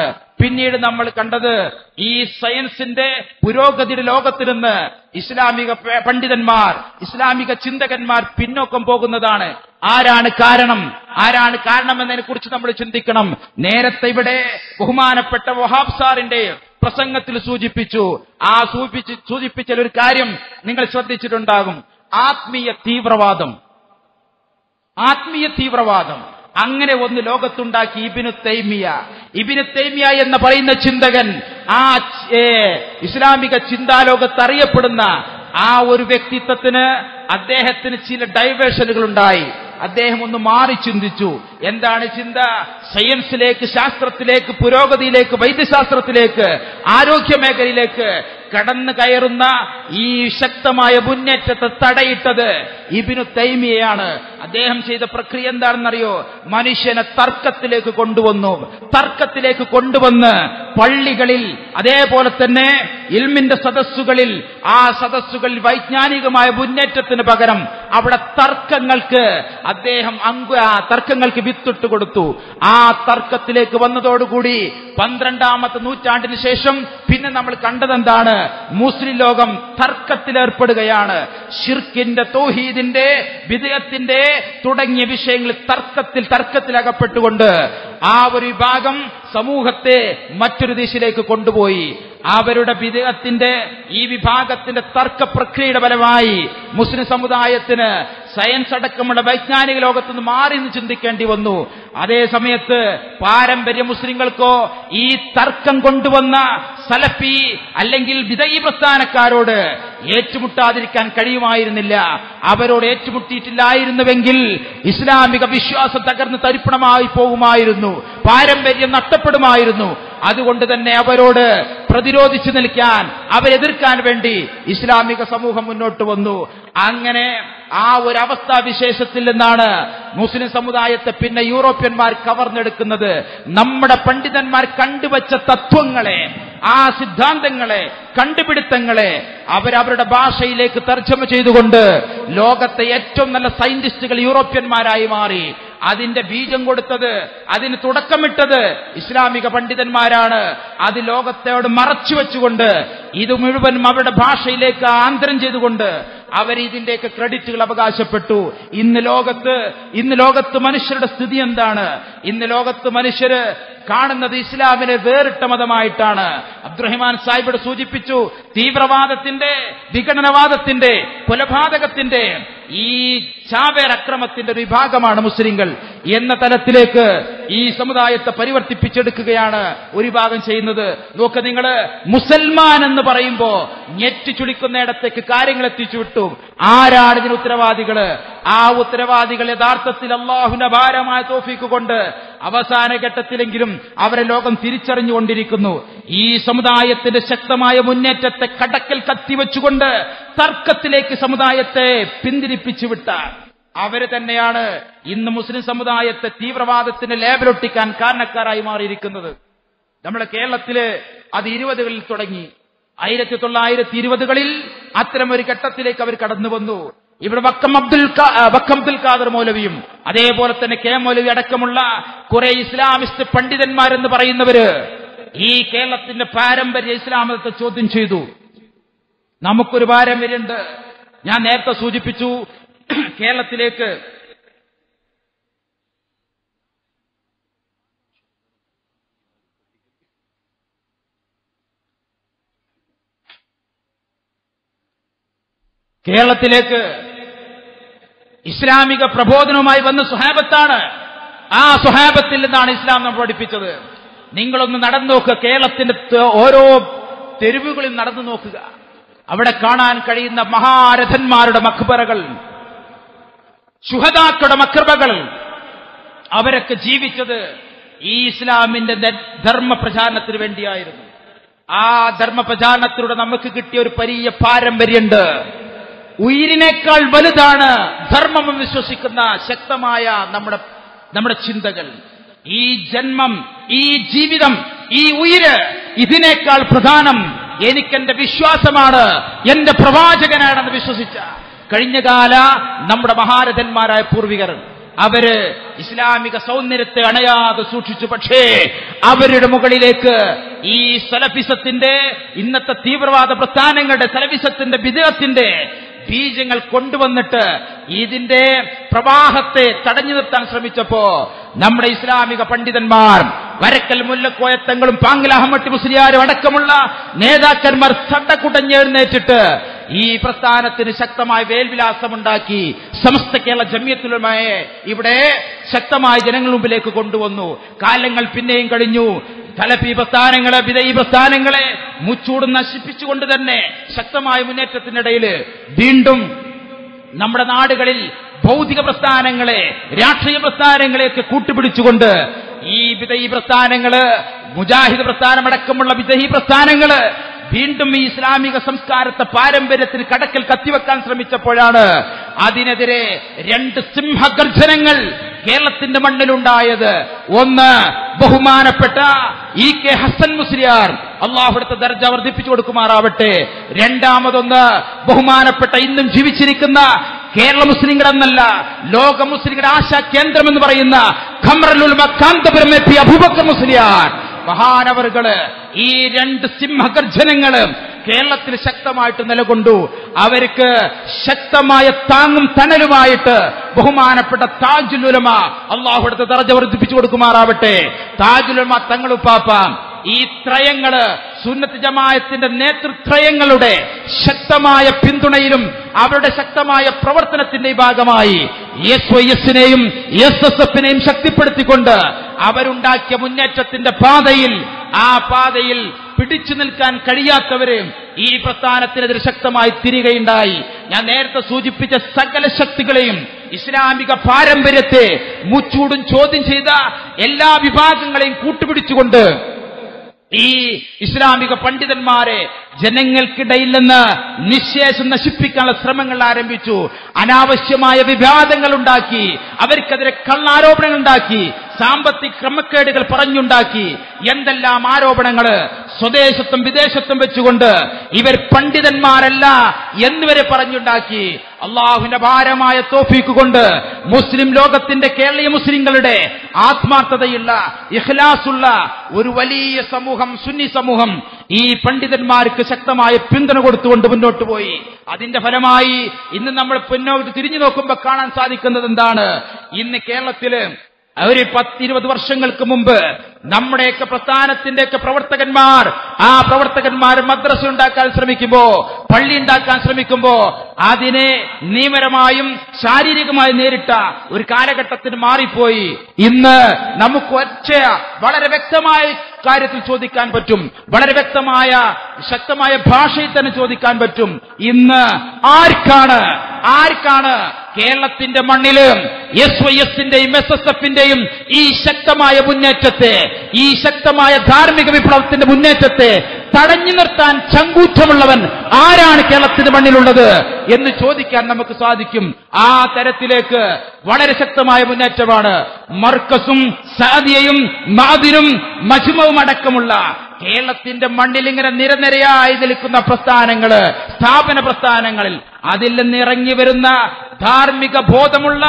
പിന്നീട് നമ്മൾ കണ്ടത് ഈ സയൻസിന്റെ പുരോഗതിയുടെ ലോകത്ത് നിന്ന് ഇസ്ലാമിക പ- പണ്ഡിതന്മാർ ഇസ്ലാമിക ചിന്തകന്മാർ പിന്നോക്കം പോകുന്നതാണ് ആരാണ് കാരണം ആരാണ് കാരണം എന്നതിനെ കുറിച്ച് നമ്മൾ ചിന്തിക്കണം നേരത്തെ ഇവിടെ ബഹുമാനപ്പെട്ട വഹാബ് സാറിന്റെ പ്രസംഗത്തിൽ സൂചിപ്പിച്ചു ആ സൂചിപ്പിച്ച് സൂചിപ്പിച്ച ഒരു കാര്യം നിങ്ങൾ ശ്രദ്ധിച്ചിട്ടുണ്ടാകും ആത്മീയ തീവ്രവാദം ആത്മീയ തീവ്രവാദം അങ്ങനെ ഒന്ന് ലോകത്തുണ്ടാക്കി ഇബിനു തൈമിയ ഇബിനു തൈമിയ എന്ന് പറയുന്ന ചിന്തകൻ ആ ച്- ഏ, ഇസ്ലാമിക ചിന്താലോകത്ത് അറിയപ്പെടുന്ന ആ ഒരു വ്യക്തിത്വത്തിന് അദ്ദേഹത്തിന് ചില ഡൈവേഷനുകൾ ഉണ്ടായി അദ്ദേഹം ഒന്ന് മാറി ചിന്തിച്ചു എന്താണ് ചിന്ത സയൻസിലേക്ക് ശാസ്ത്രത്തിലേക്ക് പുരോഗതിയിലേക്ക് വൈദ്യശാസ്ത്രത്തിലേക്ക് ആരോഗ്യ മേഖലയിലേക്ക് കടന്നു കയറുന്ന ഈ ശക്തമായ മുന്നേറ്റത്തെ തടയിട്ടത് ഇബിനു തൈമിയയാണ് അദ്ദേഹം ചെയ്ത പ്രക്രിയ എന്താണെന്നറിയോ മനുഷ്യനെ തർക്കത്തിലേക്ക് കൊണ്ടുവന്നു തർക്കത്തിലേക്ക് കൊണ്ടുവന്ന് പള്ളികളിൽ അതേപോലെ തന്നെ ഇൽമിന്റെ സദസ്സുകളിൽ ആ സദസ്സുകളിൽ വൈജ്ഞാനികമായ മുന്നേറ്റത്തിന് പകരം അവിടെ തർക്കങ്ങൾക്ക് അദ്ദേഹം അങ്കു ആ തർക്കങ്ങൾക്ക് വിത്തിട്ട് കൊടുത്തു ആ തർക്കത്തിലേക്ക് വന്നതോടുകൂടി പന്ത്രണ്ടാമത്തെ നൂറ്റാണ്ടിന് ശേഷം പിന്നെ നമ്മൾ കണ്ടതെന്താണ് മുസ്ലിം ലോകം തർക്കത്തിലേർപ്പെടുകയാണ് ഷിർക്കിന്റെ തൗഹീദിന്റെ വിധേയത്തിന്റെ തുടങ്ങിയ വിഷയങ്ങളിൽ തർക്കത്തിൽ തർക്കത്തിലകപ്പെട്ടുകൊണ്ട് ആ ഒരു വിഭാഗം സമൂഹത്തെ മറ്റൊരു ദിശയിലേക്ക് കൊണ്ടുപോയി അവരുടെ വിദേഹത്തിന്റെ ഈ വിഭാഗത്തിന്റെ തർക്ക പ്രക്രിയയുടെ ഫലമായി മുസ്ലിം സമുദായത്തിന് സയൻസ് അടക്കമുള്ള വൈജ്ഞാനിക ലോകത്ത് നിന്ന് മാറി നിന്ന് ചിന്തിക്കേണ്ടി വന്നു അതേ സമയത്ത് പാരമ്പര്യ മുസ്ലിങ്ങൾക്കോ ഈ തർക്കം കൊണ്ടുവന്ന സലഫി അല്ലെങ്കിൽ വിദയി പ്രസ്ഥാനക്കാരോട് ഏറ്റുമുട്ടാതിരിക്കാൻ കഴിയുമായിരുന്നില്ല അവരോട് ഏറ്റുമുട്ടിയിട്ടില്ലായിരുന്നുവെങ്കിൽ ഇസ്ലാമിക വിശ്വാസം തകർന്ന് തരിപ്പണമായി പോകുമായിരുന്നു പാരമ്പര്യം നഷ്ടപ്പെടുമായിരുന്നു അതുകൊണ്ട് തന്നെ അവരോട് പ്രതിരോധിച്ചു നിൽക്കാൻ അവരെതിർക്കാൻ വേണ്ടി ഇസ്ലാമിക സമൂഹം മുന്നോട്ട് വന്നു അങ്ങനെ ആ ഒരു അവസ്ഥാവിശേഷത്തിൽ നിന്നാണ് മുസ്ലിം സമുദായത്തെ പിന്നെ യൂറോപ്യന്മാർ കവർന്നെടുക്കുന്നത് നമ്മുടെ പണ്ഡിതന്മാർ കണ്ടുവച്ച തത്വങ്ങളെ ആ സിദ്ധാന്തങ്ങളെ കണ്ടുപിടുത്തങ്ങളെ അവരവരുടെ ഭാഷയിലേക്ക് തർജ്ജമ ചെയ്തുകൊണ്ട് ലോകത്തെ ഏറ്റവും നല്ല സയന്റിസ്റ്റുകൾ യൂറോപ്യന്മാരായി മാറി അതിന്റെ ബീജം കൊടുത്തത് അതിന് തുടക്കമിട്ടത് ഇസ്ലാമിക പണ്ഡിതന്മാരാണ് അത് ലോകത്തോട് മറച്ചു വെച്ചുകൊണ്ട് ഇത് മുഴുവനും അവരുടെ ഭാഷയിലേക്ക് ആന്തരം ചെയ്തുകൊണ്ട് അവർ ഇതിന്റെയൊക്കെ ക്രെഡിറ്റുകൾ അവകാശപ്പെട്ടു ഇന്ന് ലോകത്ത് ഇന്ന് ലോകത്ത് മനുഷ്യരുടെ സ്ഥിതി എന്താണ് ഇന്ന് ലോകത്ത് മനുഷ്യര് കാണുന്നത് ഇസ്ലാമിനെ വേറിട്ട മതമായിട്ടാണ് അബ്ദുറഹിമാൻ സാഹിബിയുടെ സൂചിപ്പിച്ചു തീവ്രവാദത്തിന്റെ വിഘടനവാദത്തിന്റെ കൊലപാതകത്തിന്റെ ഈ ചാവേർ അക്രമത്തിന്റെ ഒരു വിഭാഗമാണ് മുസ്ലിങ്ങൾ എന്ന തലത്തിലേക്ക് ഈ സമുദായത്തെ പരിവർത്തിപ്പിച്ചെടുക്കുകയാണ് ഒരു വിഭാഗം ചെയ്യുന്നത് നോക്ക് നിങ്ങൾ മുസൽമാൻ എന്ന് പറയുമ്പോ ഞെറ്റി ചുളിക്കുന്നിടത്തേക്ക് കാര്യങ്ങൾ എത്തിച്ചു വിട്ടു ആരാണ് ഇതിന് ഉത്തരവാദികള് ആ ഉത്തരവാദികൾ യഥാർത്ഥത്തിൽ അള്ളാഹുവിന്റെ ഭാരമായ തോഫിക്ക് കൊണ്ട് അവസാന ഘട്ടത്തിലെങ്കിലും അവരെ ലോകം തിരിച്ചറിഞ്ഞുകൊണ്ടിരിക്കുന്നു ഈ സമുദായത്തിന്റെ ശക്തമായ മുന്നേറ്റത്തെ കടക്കൽ കത്തിവെച്ചുകൊണ്ട് തർക്കത്തിലേക്ക് സമുദായത്തെ പിന്തിരിപ്പിച്ചു വിട്ട അവര് തന്നെയാണ് ഇന്ന് മുസ്ലിം സമുദായത്തെ തീവ്രവാദത്തിന് ലേബലൊട്ടിക്കാൻ കാരണക്കാരായി മാറിയിരിക്കുന്നത് നമ്മുടെ കേരളത്തില് അത് ഇരുപതുകളിൽ തുടങ്ങി ആയിരത്തി തൊള്ളായിരത്തി ഇരുപതുകളിൽ അത്തരം ഒരു ഘട്ടത്തിലേക്ക് അവർ കടന്നു വന്നു ഇവിടെ വക്കം അബ്ദുൽ ഖാ- ആ, വക്കം അബ്ദുൽ ഖാദർ മൗലവിയും അതേപോലെ തന്നെ കെ മൗലവി അടക്കമുള്ള കുറെ ഇസ്ലാമിസ്റ്റ് പണ്ഡിതന്മാരെന്ന് പറയുന്നവര് ഈ കേരളത്തിന്റെ പാരമ്പര്യ ഇസ്ലാമത്തെ ചോദ്യം ചെയ്തു നമുക്കൊരു പാരമ്പര്യമുണ്ട് ഞാൻ നേരത്തെ സൂചിപ്പിച്ചു കേരളത്തിലേക്ക് കേരളത്തിലേക്ക് ഇസ്ലാമിക പ്രബോധനവുമായി വന്ന സുഹാബത്താണ് ആ സുഹാബത്തിൽ നിന്നാണ് ഇസ്ലാം നമ്മൾ പഠിപ്പിച്ചത് നിങ്ങളൊന്ന് നടന്നു നോക്കുക കേരളത്തിന്റെ ത- ഓരോ തെരുവുകളിൽ നടന്നു നോക്കുക അവിടെ കാണാൻ കഴിയുന്ന മഹാരഥന്മാരുടെ മക്ബറകൾ ശുഹദാക്കളുടെ മക്ബറകൾ അവരൊക്കെ ജീവിച്ചത് ഈ ഇസ്ലാമിന്റെ ധ- ധർമ്മ പ്രചാരണത്തിന് വേണ്ടിയായിരുന്നു ആ ധർമ്മ പ്രചാരണത്തിലൂടെ നമുക്ക് കിട്ടിയ ഒരു വലിയ പാരമ്പര്യമുണ്ട് ഉയിരിനേക്കാൾ വലുതാണ് ധർമ്മം വിശ്വസിക്കുന്ന ശക്തമായ നമ്മുടെ നമ്മുടെ ചിന്തകൾ ഈ ജന്മം ഈ ജീവിതം ഈ ഉയിര് ഇതിനേക്കാൾ പ്രധാനം എനിക്കെന്റെ വിശ്വാസമാണ് എന്റെ പ്രവാചകനാണെന്ന് വിശ്വസിച്ച കഴിഞ്ഞകാല നമ്മുടെ മഹാരഥന്മാരായ പൂർവികർ അവര് ഇസ്ലാമിക സൗന്ദര്യത്തെ അണയാതെ സൂക്ഷിച്ചു പക്ഷേ അവരുടെ മുകളിലേക്ക് ഈ സലഫിസത്തിന്റെ ഇന്നത്തെ തീവ്രവാദ പ്രസ്ഥാനങ്ങളുടെ സലഫിസത്തിന്റെ വിദേഹത്തിന്റെ ബീജങ്ങൾ കൊണ്ടുവന്നിട്ട് ഇതിന്റെ പ്രവാഹത്തെ തടഞ്ഞു നിർത്താൻ ശ്രമിച്ചപ്പോ നമ്മുടെ ഇസ്ലാമിക പണ്ഡിതന്മാർ വരക്കൽ മുല്ലക്കോയത്തങ്ങളും പാങ്കൽ അഹമ്മദ് മുസ്ലിയാരും അടക്കമുള്ള നേതാക്കന്മാർ ചട്ടക്കുടഞ്ഞെഴുന്നേറ്റിട്ട് ഈ പ്രസ്ഥാനത്തിന് ശക്തമായ വേൽവിലാസമുണ്ടാക്കി സമസ്ത കേരള ജമ്യത്തിലുമായി ഇവിടെ ശക്തമായ ജനങ്ങൾ മുമ്പിലേക്ക് കൊണ്ടുവന്നു കാലങ്ങൾ പിന്നെയും കഴിഞ്ഞു തലപ്പി പ്രസ്ഥാനങ്ങളെ വിധയി പ്രസ്ഥാനങ്ങളെ മുച്ചൂട് നശിപ്പിച്ചുകൊണ്ട് തന്നെ ശക്തമായ മുന്നേറ്റത്തിനിടയിൽ വീണ്ടും നമ്മുടെ നാടുകളിൽ ഭൗതിക പ്രസ്ഥാനങ്ങളെ രാഷ്ട്രീയ പ്രസ്ഥാനങ്ങളെയൊക്കെ കൂട്ടുപിടിച്ചുകൊണ്ട് ഈ വിധയി പ്രസ്ഥാനങ്ങള് മുജാഹിദ് പ്രസ്ഥാനമടക്കമുള്ള വിധയി പ്രസ്ഥാനങ്ങള് വീണ്ടും ഈ ഇസ്ലാമിക സംസ്കാരത്തെ പാരമ്പര്യത്തിന് കടക്കൽ കത്തിവെക്കാൻ ശ്രമിച്ചപ്പോഴാണ് അതിനെതിരെ രണ്ട് സിംഹഗർജനങ്ങൾ കേരളത്തിന്റെ മണ്ണിലുണ്ടായത് ഒന്ന് ബഹുമാനപ്പെട്ട ഇ കെ ഹസൻ മുസ്ലിയാർ അള്ളാഹുടുത്ത ദർജ വർദ്ധിപ്പിച്ചു കൊടുക്കുമാറാവട്ടെ രണ്ടാമതൊന്ന് ബഹുമാനപ്പെട്ട ഇന്നും ജീവിച്ചിരിക്കുന്ന കേരള മുസ്ലിങ്ങൾ എന്നല്ല ലോക മുസ്ലിങ്ങളുടെ ആശാ കേന്ദ്രം എന്ന് പറയുന്ന ഖമറുൽ കാന്തപുരം എത്തിയ അബൂബക്കർ മുസ്ലിയാർ മഹാനവറുകള് ഈ രണ്ട് സിംഹഗർജനങ്ങളും കേരളത്തിൽ ശക്തമായിട്ട് നിലകൊണ്ടു അവർക്ക് ശക്തമായ താങ്ങും തണലുമായിട്ട് ബഹുമാനപ്പെട്ട താജുലുലമ അള്ളാഹുടുത്ത ദർജ വർദ്ധിപ്പിച്ചു കൊടുക്കുമാറാവട്ടെ താജുലുലമ തങ്ങളുപ്പാപ്പ ഈ ത്രയങ്ങള് സുന്നത്ത് ജമായത്തിന്റെ നേതൃത്രയങ്ങളുടെ ശക്തമായ പിന്തുണയിലും അവരുടെ ശക്തമായ പ്രവർത്തനത്തിന്റെ ഭാഗമായി എസ് വൈ എസിനെയും എസ് എസ് എഫിനെയും ശക്തിപ്പെടുത്തിക്കൊണ്ട് അവരുണ്ടാക്കിയ മുന്നേറ്റത്തിന്റെ പാതയിൽ ആ പാതയിൽ പിടിച്ചു നിൽക്കാൻ കഴിയാത്തവര് ഈ പ്രസ്ഥാനത്തിനെതിരെ ശക്തമായി തിരികെയുണ്ടായി ഞാൻ നേരത്തെ സൂചിപ്പിച്ച സകല ശക്തികളെയും ഇസ്ലാമിക പാരമ്പര്യത്തെ മുച്ചൂടും ചോദ്യം ചെയ്ത എല്ലാ വിഭാഗങ്ങളെയും കൂട്ടുപിടിച്ചുകൊണ്ട് ഈ ഇസ്ലാമിക പണ്ഡിതന്മാരെ ജനങ്ങൾക്കിടയിൽ നിന്ന് നിശേഷം നശിപ്പിക്കാനുള്ള ശ്രമങ്ങൾ ആരംഭിച്ചു അനാവശ്യമായ വിവാദങ്ങൾ ഉണ്ടാക്കി അവർക്കെതിരെ കള്ളാരോപണങ്ങൾ ഉണ്ടാക്കി സാമ്പത്തിക ക്രമക്കേടുകൾ പറഞ്ഞുണ്ടാക്കി എന്തെല്ലാം ആരോപണങ്ങള് സ്വദേശത്തും വിദേശത്തും വെച്ചുകൊണ്ട് ഇവർ പണ്ഡിതന്മാരല്ല എന്നുവരെ പറഞ്ഞുണ്ടാക്കി അള്ളാഹുവിന്റെ ഭാരമായ തോഫീക്ക് കൊണ്ട് മുസ്ലിം ലോകത്തിന്റെ കേരളീയ മുസ്ലിങ്ങളുടെ ആത്മാർത്ഥതയുള്ള ഇഖ്ലാസുള്ള ഒരു വലിയ സമൂഹം സുന്നി സമൂഹം ഈ പണ്ഡിതന്മാർക്ക് ശക്തമായ പിന്തുണ കൊടുത്തുകൊണ്ട് മുന്നോട്ട് പോയി അതിന്റെ ഫലമായി ഇന്ന് നമ്മൾ പിന്നോട്ട് തിരിഞ്ഞു നോക്കുമ്പോൾ കാണാൻ സാധിക്കുന്നത് എന്താണ് ഇന്ന് കേരളത്തില് ഒരു പത്തിരുപത് വർഷങ്ങൾക്ക് മുമ്പ് നമ്മുടെയൊക്കെ പ്രസ്ഥാനത്തിന്റെയൊക്കെ പ്രവർത്തകന്മാർ ആ പ്രവർത്തകന്മാർ മദ്രസ ഉണ്ടാക്കാൻ ശ്രമിക്കുമ്പോ പള്ളി ഉണ്ടാക്കാൻ ശ്രമിക്കുമ്പോ അതിനെ നിയമപരമായും ശാരീരികമായി നേരിട്ട ഒരു കാലഘട്ടത്തിന് മാറിപ്പോയി ഇന്ന് നമുക്ക് ഒറ്റ വളരെ വ്യക്തമായ കാര്യത്തിൽ ചോദിക്കാൻ പറ്റും വളരെ വ്യക്തമായ ശക്തമായ ഭാഷയിൽ തന്നെ ചോദിക്കാൻ പറ്റും ഇന്ന് ആർക്കാണ് ആർക്കാണ് കേരളത്തിന്റെ മണ്ണില് എസ് വൈ എസിന്റെയും എസ് എസ് എഫിന്റെയും ഈ ശക്തമായ മുന്നേറ്റത്തെ ഈ ശക്തമായ ധാർമ്മിക വിപ്ലവത്തിന്റെ മുന്നേറ്റത്തെ തടഞ്ഞു നിർത്താൻ ചങ്കൂറ്റമുള്ളവൻ ആരാണ് കേരളത്തിന്റെ മണ്ണിലുള്ളത് എന്ന് ചോദിക്കാൻ നമുക്ക് സാധിക്കും ആ തരത്തിലേക്ക് വളരെ ശക്തമായ മുന്നേറ്റമാണ് മർക്കസും സാദിയയും മാതിരും മജുമവും അടക്കമുള്ള കേരളത്തിന്റെ മണ്ണിൽ ഇങ്ങനെ നിരനിരയായി നിൽക്കുന്ന പ്രസ്ഥാനങ്ങള് സ്ഥാപന പ്രസ്ഥാനങ്ങളിൽ അതിൽ നിന്ന് ഇറങ്ങി വരുന്ന ധാർമ്മിക ബോധമുള്ള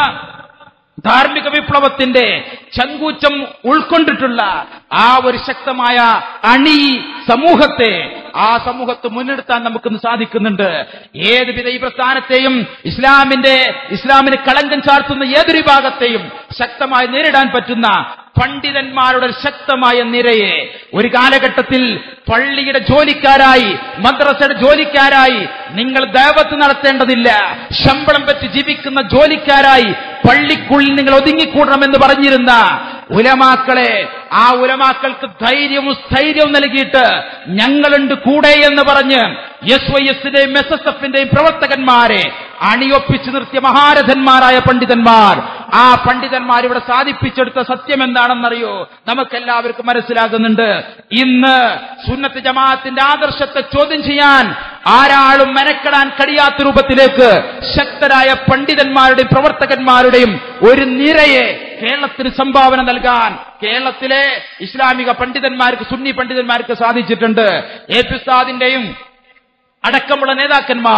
ധാർമ്മിക വിപ്ലവത്തിന്റെ ചങ്കൂറ്റം ഉൾക്കൊണ്ടിട്ടുള്ള ആ ഒരു ശക്തമായ അണി സമൂഹത്തെ ആ സമൂഹത്തെ മുൻനിർത്താൻ നമുക്കിന്ന് സാധിക്കുന്നുണ്ട് ഏത് വിധ ഈ പ്രസ്ഥാനത്തെയും ഇസ്ലാമിന്റെ ഇസ്ലാമിന് കളങ്കം ചാർത്തുന്ന ഏതൊരു വിഭാഗത്തെയും ശക്തമായി നേരിടാൻ പറ്റുന്ന പണ്ഡിതന്മാരുടെ ശക്തമായ നിരയെ ഒരു കാലഘട്ടത്തിൽ പള്ളിയുടെ ജോലിക്കാരായി മദ്രസയുടെ ജോലിക്കാരായി നിങ്ങൾ ദേവത്ത് നടത്തേണ്ടതില്ല ശമ്പളം പറ്റി ജീവിക്കുന്ന ജോലിക്കാരായി പള്ളിക്കുള്ളിൽ നിങ്ങൾ ഒതുങ്ങിക്കൂടണമെന്ന് പറഞ്ഞിരുന്ന ഉലമാക്കളെ ആ ഉലമാക്കൾക്ക് ധൈര്യവും സ്ഥൈര്യവും നൽകിയിട്ട് ഞങ്ങളുണ്ട് കൂടെ എന്ന് പറഞ്ഞ് എസ് വൈ എസിന്റെയും എസ് എസ് എഫിന്റെയും പ്രവർത്തകന്മാരെ അണിയൊപ്പിച്ചു നിർത്തിയ മഹാരഥന്മാരായ പണ്ഡിതന്മാർ ആ പണ്ഡിതന്മാർ ഇവിടെ സാധിപ്പിച്ചെടുത്ത സത്യം എന്താണെന്നറിയോ നമുക്കെല്ലാവർക്കും മനസ്സിലാകുന്നുണ്ട് ഇന്ന് സുന്നത്ത് ജമാഅത്തിന്റെ ആദർശത്തെ ചോദ്യം ചെയ്യാൻ ആരാളും മെനക്കെടാൻ കഴിയാത്ത രൂപത്തിലേക്ക് ശക്തരായ പണ്ഡിതന്മാരുടെയും പ്രവർത്തകന്മാരുടെയും ഒരു നിരയെ കേരളത്തിന് സംഭാവന നൽകാൻ കേരളത്തിലെ ഇസ്ലാമിക പണ്ഡിതന്മാർക്ക് സുന്നി പണ്ഡിതന്മാർക്ക് സാധിച്ചിട്ടുണ്ട് എ പി ഉസ്താദിന്റെയും അടക്കമുള്ള നേതാക്കന്മാർ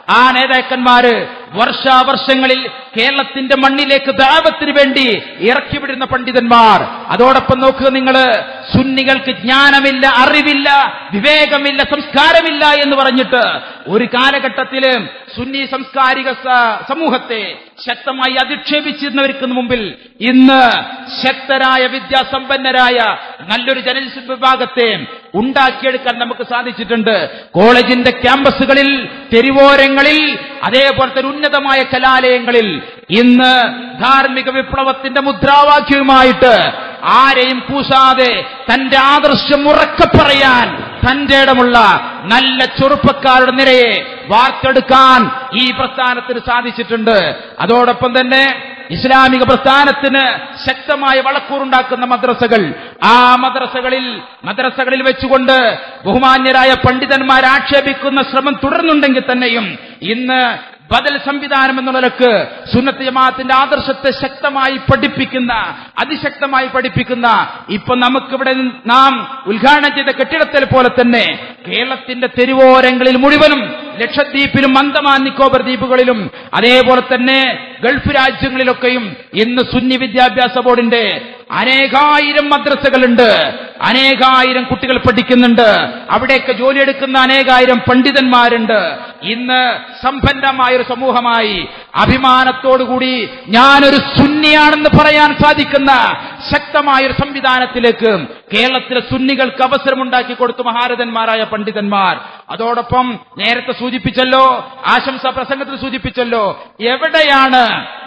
ആ നേതാക്കന്മാര് വർഷാവർഷങ്ങളിൽ കേരളത്തിന്റെ മണ്ണിലേക്ക് ദാപത്തിന് വേണ്ടി ഇറക്കിവിടുന്ന പണ്ഡിതന്മാർ അതോടൊപ്പം നോക്കുക നിങ്ങൾ സുന്നികൾക്ക് ജ്ഞാനമില്ല അറിവില്ല വിവേകമില്ല സംസ്കാരമില്ല എന്ന് പറഞ്ഞിട്ട് ഒരു കാലഘട്ടത്തില് സുന്നി സാംസ്കാരിക സ- സമൂഹത്തെ ശക്തമായി അധിക്ഷേപിച്ചിരുന്നവർക്ക് മുമ്പിൽ ഇന്ന് ശക്തരായ വിദ്യാസമ്പന്നരായ നല്ലൊരു ജനറലിസ്റ്റ് വിഭാഗത്തെ ഉണ്ടാക്കിയെടുക്കാൻ നമുക്ക് സാധിച്ചിട്ടുണ്ട് കോളേജിന്റെ ക്യാമ്പസുകളിൽ തെരുവോരങ്ങളിൽ അതേപോലെ തന്നെ ഉന്നതമായ കലാലയങ്ങളിൽ ഇന്ന് ധാർമ്മിക വിപ്ലവത്തിന്റെ മുദ്രാവാക്യവുമായിട്ട് ആരെയും കൂസാതെ തന്റെ ആദർശം ഉറക്കെ പറയാൻ തന്റെ ഇടമുള്ള നല്ല ചെറുപ്പക്കാരുടെ നിരയെ വാർത്തെടുക്കാൻ ഈ പ്രസ്ഥാനത്തിന് സാധിച്ചിട്ടുണ്ട് അതോടൊപ്പം തന്നെ ഇസ്ലാമിക പ്രസ്ഥാനത്തിന് ശക്തമായ വളക്കൂറുണ്ടാക്കുന്ന മദ്രസകൾ ആ മദ്രസകളിൽ മദ്രസകളിൽ വെച്ചുകൊണ്ട് ബഹുമാന്യരായ പണ്ഡിതന്മാർ ആക്ഷേപിക്കുന്ന ശ്രമം തുടരുന്നുണ്ടെങ്കിൽ തന്നെയും ഇന്ന് ബദൽ സംവിധാനം എന്നുള്ള നിലക്ക് സുന്നത്ത് ജമാഅത്തിന്റെ ആദർശത്തെ ശക്തമായി പഠിപ്പിക്കുന്ന അതിശക്തമായി പഠിപ്പിക്കുന്ന ഇപ്പൊ നമുക്കിവിടെ നി- നാം ഉദ്ഘാടനം ചെയ്ത കെട്ടിടത്തിൽ പോലെ തന്നെ കേരളത്തിന്റെ തെരുവോരങ്ങളിൽ മുഴുവനും ലക്ഷദ്വീപിലും അന്തമാൻ നിക്കോബർ ദ്വീപുകളിലും അതേപോലെ തന്നെ ഗൾഫ് രാജ്യങ്ങളിലൊക്കെയും ഇന്ന് സുന്നി വിദ്യാഭ്യാസ ബോർഡിന്റെ അനേകായിരം മദ്രസകളുണ്ട് അനേകായിരം കുട്ടികൾ പഠിക്കുന്നുണ്ട് അവിടെയൊക്കെ ജോലിയെടുക്കുന്ന അനേകായിരം പണ്ഡിതന്മാരുണ്ട് ഇന്ന് സമ്പന്നമായ ഒരു സമൂഹമായി അഭിമാനത്തോടുകൂടി ഞാനൊരു സുന്നിയാണെന്ന് പറയാൻ സാധിക്കുന്ന ശക്തമായ ഒരു സംവിധാനത്തിലേക്ക് കേരളത്തിലെ സുന്നികൾക്ക് അവസരമുണ്ടാക്കി കൊടുത്തു മഹാരഥന്മാരായ പണ്ഡിതന്മാർ അതോടൊപ്പം നേരത്തെ സൂചിപ്പിച്ചല്ലോ ആശംസാ പ്രസംഗത്തിൽ സൂചിപ്പിച്ചല്ലോ എവിടെയാണ്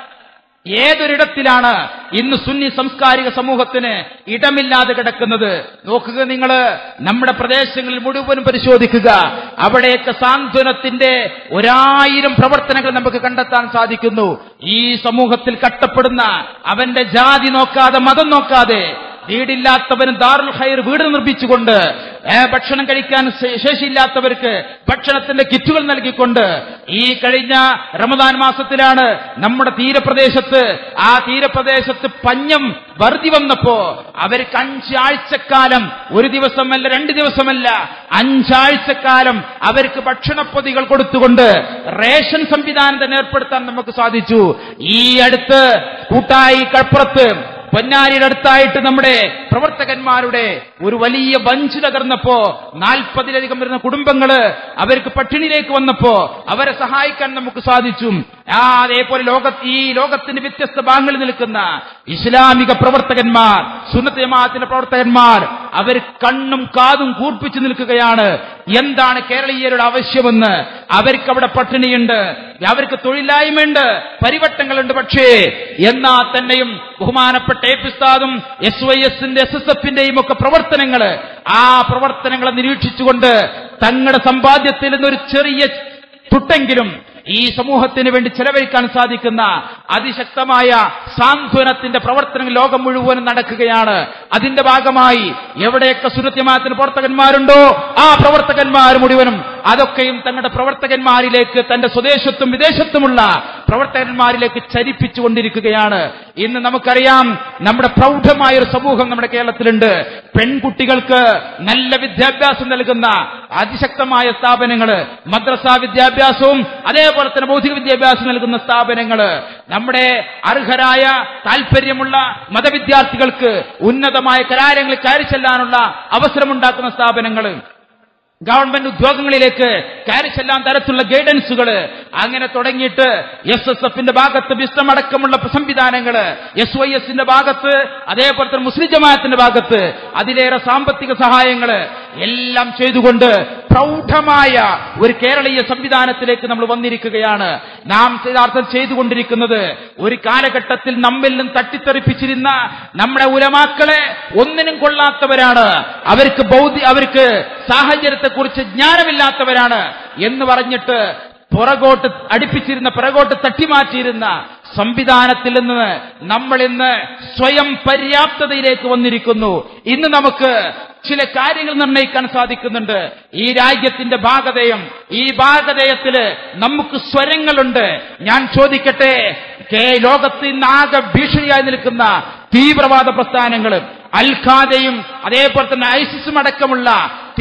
ഏതൊരിടത്തിലാണ് ഇന്ന് സുന്നി സാംസ്കാരിക സമൂഹത്തിന് ഇടമില്ലാതെ കിടക്കുന്നത് നോക്കുക നിങ്ങൾ നമ്മുടെ പ്രദേശങ്ങളിൽ മുഴുവനും പരിശോധിക്കുക അവിടെയൊക്കെ സാന്ത്വനത്തിന്റെ ഒരായിരം പ്രവർത്തനങ്ങൾ നമുക്ക് കണ്ടെത്താൻ സാധിക്കുന്നു ഈ സമൂഹത്തിൽ കട്ടപ്പെടുന്ന അവന്റെ ജാതി നോക്കാതെ മതം നോക്കാതെ വീടില്ലാത്തവന് ദാറുൽ ഖൈർ വീട് നിർമ്മിച്ചുകൊണ്ട് ഏ, ഭക്ഷണം കഴിക്കാൻ ശേ- ശേഷിയില്ലാത്തവർക്ക് ഭക്ഷണത്തിന്റെ കിറ്റുകൾ നൽകിക്കൊണ്ട് ഈ കഴിഞ്ഞ റമദാൻ മാസത്തിലാണ് നമ്മുടെ തീരപ്രദേശത്ത് ആ തീരപ്രദേശത്ത് പഞ്ഞം വർദ്ധി വന്നപ്പോ അവർക്ക് അഞ്ചാഴ്ചക്കാലം ഒരു ദിവസമല്ല രണ്ട് ദിവസമല്ല അഞ്ചാഴ്ചക്കാലം അവർക്ക് ഭക്ഷണപ്പൊതികൾ കൊടുത്തുകൊണ്ട് റേഷൻ സംവിധാനം തന്നെ ഏർപ്പെടുത്താൻ നമുക്ക് സാധിച്ചു ഈ അടുത്ത് കൂട്ടായി കപ്പുറത്ത് പൊന്നാരിയുടെ അടുത്തായിട്ട് നമ്മുടെ പ്രവർത്തകന്മാരുടെ ഒരു വലിയ വഞ്ചി തകർന്നപ്പോ നാൽപ്പതിലധികം വരുന്ന കുടുംബങ്ങള് അവർക്ക് പട്ടിണിയിലേക്ക് വന്നപ്പോ അവരെ സഹായിക്കാൻ നമുക്ക് സാധിച്ചു ആ അതേപോലെ ലോക ഈ ലോകത്തിന്റെ വ്യത്യസ്ത ഭാഗങ്ങളിൽ നിൽക്കുന്ന ഇസ്ലാമിക പ്രവർത്തകന്മാർ സുന്നത്ത് ജമാഅത്തിന്റെ പ്രവർത്തകന്മാർ അവർ കണ്ണും കാതും കൂർപ്പിച്ചു നിൽക്കുകയാണ് എന്താണ് കേരളീയരുടെ ആവശ്യമെന്ന് അവർക്ക് അവിടെ പട്ടിണിയുണ്ട് അവർക്ക് തൊഴിലായ്മയുണ്ട് പരിവട്ടങ്ങളുണ്ട് പക്ഷേ എന്നാ തന്നെയും ബഹുമാനപ്പെട്ട എ പിസ്താദും എസ് വൈ എസിന്റെ എസ് എസ് എഫിന്റെയും ഒക്കെ പ്രവർത്തനങ്ങള് ആ പ്രവർത്തനങ്ങളെ നിരീക്ഷിച്ചുകൊണ്ട് തങ്ങളുടെ സമ്പാദ്യത്തിൽ നിന്നൊരു ചെറിയ തുട്ടെങ്കിലും ഈ സമൂഹത്തിന് വേണ്ടി ചെലവഴിക്കാൻ സാധിക്കുന്ന അതിശക്തമായ സാന്ത്വനത്തിന്റെ പ്രവർത്തനങ്ങൾ ലോകം മുഴുവനും നടക്കുകയാണ് അതിന്റെ ഭാഗമായി എവിടെയൊക്കെ സുരത്യമാത്തിന് പ്രവർത്തകന്മാരുണ്ടോ ആ പ്രവർത്തകന്മാർ മുഴുവനും അതൊക്കെയും തങ്ങളുടെ പ്രവർത്തകന്മാരിലേക്ക് തന്റെ സ്വദേശത്തും വിദേശത്തുമുള്ള പ്രവർത്തകന്മാരിലേക്ക് ചരിപ്പിച്ചുകൊണ്ടിരിക്കുകയാണ് ഇന്ന് നമുക്കറിയാം നമ്മുടെ പ്രൗഢമായ ഒരു സമൂഹം നമ്മുടെ കേരളത്തിലുണ്ട് പെൺകുട്ടികൾക്ക് നല്ല വിദ്യാഭ്യാസം നൽകുന്ന അതിശക്തമായ സ്ഥാപനങ്ങൾ മദ്രസ വിദ്യാഭ്യാസവും അതേപോലെ തന്നെ ഭൗതിക വിദ്യാഭ്യാസം നൽകുന്ന സ്ഥാപനങ്ങൾ നമ്മുടെ അർഹരായ താല്പര്യമുള്ള മതവിദ്യാർത്ഥികൾക്ക് ഉന്നതമായ കലാലയങ്ങളിൽ കയറി ചെല്ലാനുള്ള അവസരമുണ്ടാക്കുന്ന സ്ഥാപനങ്ങൾ ഗവൺമെന്റ് ഉദ്യോഗങ്ങളിലേക്ക് കയറി ചെല്ലാൻ തരത്തിലുള്ള ഗൈഡൻസുകൾ അങ്ങനെ തുടങ്ങിയിട്ട് എസ് എസ് എഫിന്റെ ഭാഗത്ത് വിസ്റ്റം അടക്കമുള്ള സംവിധാനങ്ങൾ എസ് വൈ എസിന്റെ ഭാഗത്ത് അതേപോലെ തന്നെ മുസ്ലിം ജമാഅത്തിന്റെ ഭാഗത്ത് അതിലേറെ സാമ്പത്തിക സഹായങ്ങൾ എല്ലാം ചെയ്തുകൊണ്ട് പ്രൗഢമായ ഒരു കേരളീയ സംവിധാനത്തിലേക്ക് നമ്മൾ വന്നിരിക്കുകയാണ് നാം യഥാർത്ഥം ചെയ്തുകൊണ്ടിരിക്കുന്നത് ഒരു കാലഘട്ടത്തിൽ നമ്മിൽ നിന്ന് തട്ടിത്തെറിപ്പിച്ചിരുന്ന നമ്മുടെ ഉലമാക്കളെ ഒന്നിനും കൊള്ളാത്തവരാണ് അവർക്ക് ബൗദ്ധി അവർക്ക് സാഹചര്യത്തെക്കുറിച്ച് ജ്ഞാനമില്ലാത്തവരാണ് എന്ന് പറഞ്ഞിട്ട് പുറകോട്ട് അടുപ്പിച്ചിരുന്ന പുറകോട്ട് തട്ടിമാറ്റിയിരുന്ന സംവിധാനത്തിൽ നിന്ന് നമ്മൾ ഇന്ന് സ്വയം പര്യാപ്തതയിലേക്ക് വന്നിരിക്കുന്നു ഇന്ന് നമുക്ക് ചില കാര്യങ്ങൾ നിർണ്ണയിക്കാൻ സാധിക്കുന്നുണ്ട് ഈ രാജ്യത്തിന്റെ ഭാഗതയം ഈ ഭാഗതയത്തില് നമുക്ക് സ്വരങ്ങളുണ്ട് ഞാൻ ചോദിക്കട്ടെ കേ ലോകത്ത് ഇന്ന് ആകെ ഭീഷണിയായി നിൽക്കുന്ന തീവ്രവാദ പ്രസ്ഥാനങ്ങൾ അൽഖാദയും അതേപോലെ തന്നെ ഐസിസും അടക്കമുള്ള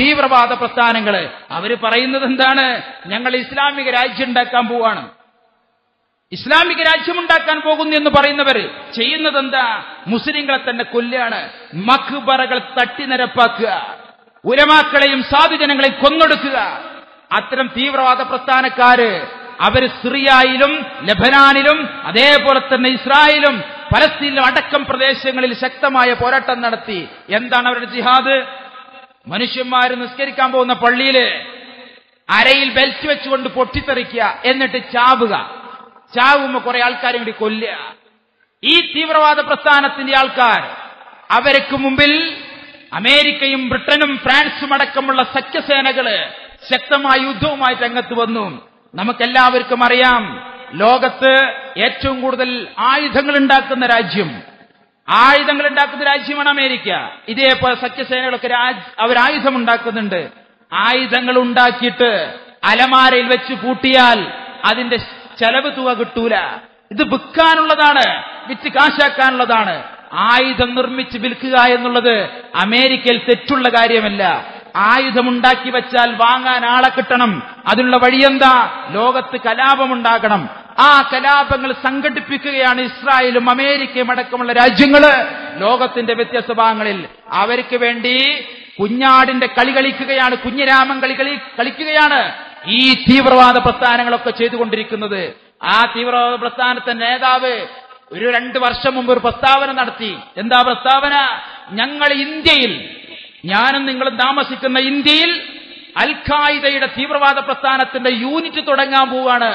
തീവ്രവാദ പ്രസ്ഥാനങ്ങള് അവര് പറയുന്നത് എന്താണ് ഞങ്ങൾ ഇസ്ലാമിക രാജ്യം ഉണ്ടാക്കാൻ പോവാണ് ഇസ്ലാമിക രാജ്യമുണ്ടാക്കാൻ പോകുന്നു എന്ന് പറയുന്നവര് ചെയ്യുന്നത് എന്താ മുസ്ലിങ്ങളെ തന്നെ കൊല്ലുകയാണ് മഖ്ബറകൾ തട്ടിനിരപ്പാക്കുക ഉലമാക്കളെയും സാധുജനങ്ങളെയും കൊന്നൊടുക്കുക അത്തരം തീവ്രവാദ പ്രസ്ഥാനക്കാര് അവര് സിറിയയിലും ലബനാനിലും അതേപോലെ തന്നെ ഇസ്രായേലും പലസ്തീനിലും അടക്കം പ്രദേശങ്ങളിൽ ശക്തമായ പോരാട്ടം നടത്തി എന്താണ് അവരുടെ ജിഹാദ് മനുഷ്യന്മാര് നിസ്കരിക്കാൻ പോകുന്ന പള്ളിയില് അരയിൽ ബെൽറ്റ് വെച്ചുകൊണ്ട് പൊട്ടിത്തെറിക്കുക എന്നിട്ട് ചാവുക ചാവുമ്പോ കുറെ ആൾക്കാരെ കൂടി കൊല്ലുക ഈ തീവ്രവാദ പ്രസ്ഥാനത്തിന്റെ ആൾക്കാർ അവർക്ക് മുമ്പിൽ അമേരിക്കയും ബ്രിട്ടനും ഫ്രാൻസും അടക്കമുള്ള സഖ്യസേനകള് ശക്തമായ യുദ്ധവുമായി രംഗത്ത് വന്നു നമുക്കെല്ലാവർക്കും അറിയാം ലോകത്ത് ഏറ്റവും കൂടുതൽ ആയുധങ്ങൾ ഉണ്ടാക്കുന്ന രാജ്യം ആയുധങ്ങൾ ഉണ്ടാക്കുന്ന രാജ്യമാണ് അമേരിക്ക ഇതേപോലെ സഖ്യസേനകളൊക്കെ രാജ് അവർ ആയുധം ഉണ്ടാക്കുന്നുണ്ട് ആയുധങ്ങൾ ഉണ്ടാക്കിയിട്ട് അലമാരയിൽ വെച്ച് പൂട്ടിയാൽ അതിന്റെ ചെലവ് തുക കിട്ടൂല ഇത് വിൽക്കാനുള്ളതാണ് വിറ്റ് കാശാക്കാനുള്ളതാണ് ആയുധം നിർമ്മിച്ച് വിൽക്കുക എന്നുള്ളത് അമേരിക്കയിൽ തെറ്റുള്ള കാര്യമല്ല ആയുധമുണ്ടാക്കി വെച്ചാൽ വാങ്ങാൻ ആളെ കിട്ടണം അതിനുള്ള വഴിയെന്താ ലോകത്ത് കലാപമുണ്ടാകണം ആ കലാപങ്ങൾ സംഘടിപ്പിക്കുകയാണ് ഇസ്രായേലും അമേരിക്കയും അടക്കമുള്ള രാജ്യങ്ങള് ലോകത്തിന്റെ വ്യത്യസ്ത ഭാഗങ്ങളിൽ അവർക്ക് വേണ്ടി കുഞ്ഞാടിന്റെ കളി കളിക്കുകയാണ് കുഞ്ഞിരാമൻ കളി കളി കളിക്കുകയാണ് ഈ തീവ്രവാദ പ്രസ്ഥാനങ്ങളൊക്കെ ചെയ്തുകൊണ്ടിരിക്കുന്നത് ആ തീവ്രവാദ പ്രസ്ഥാനത്തിന്റെ നേതാവ് ഒരു രണ്ട് വർഷം മുമ്പ് ഒരു പ്രസ്താവന നടത്തി എന്താ പ്രസ്താവന ഞങ്ങൾ ഇന്ത്യയിൽ ഞാനും നിങ്ങളും താമസിക്കുന്ന ഇന്ത്യയിൽ അൽ ഖായിദയുടെ തീവ്രവാദ പ്രസ്ഥാനത്തിന്റെ യൂണിറ്റ് തുടങ്ങാൻ പോവാണ്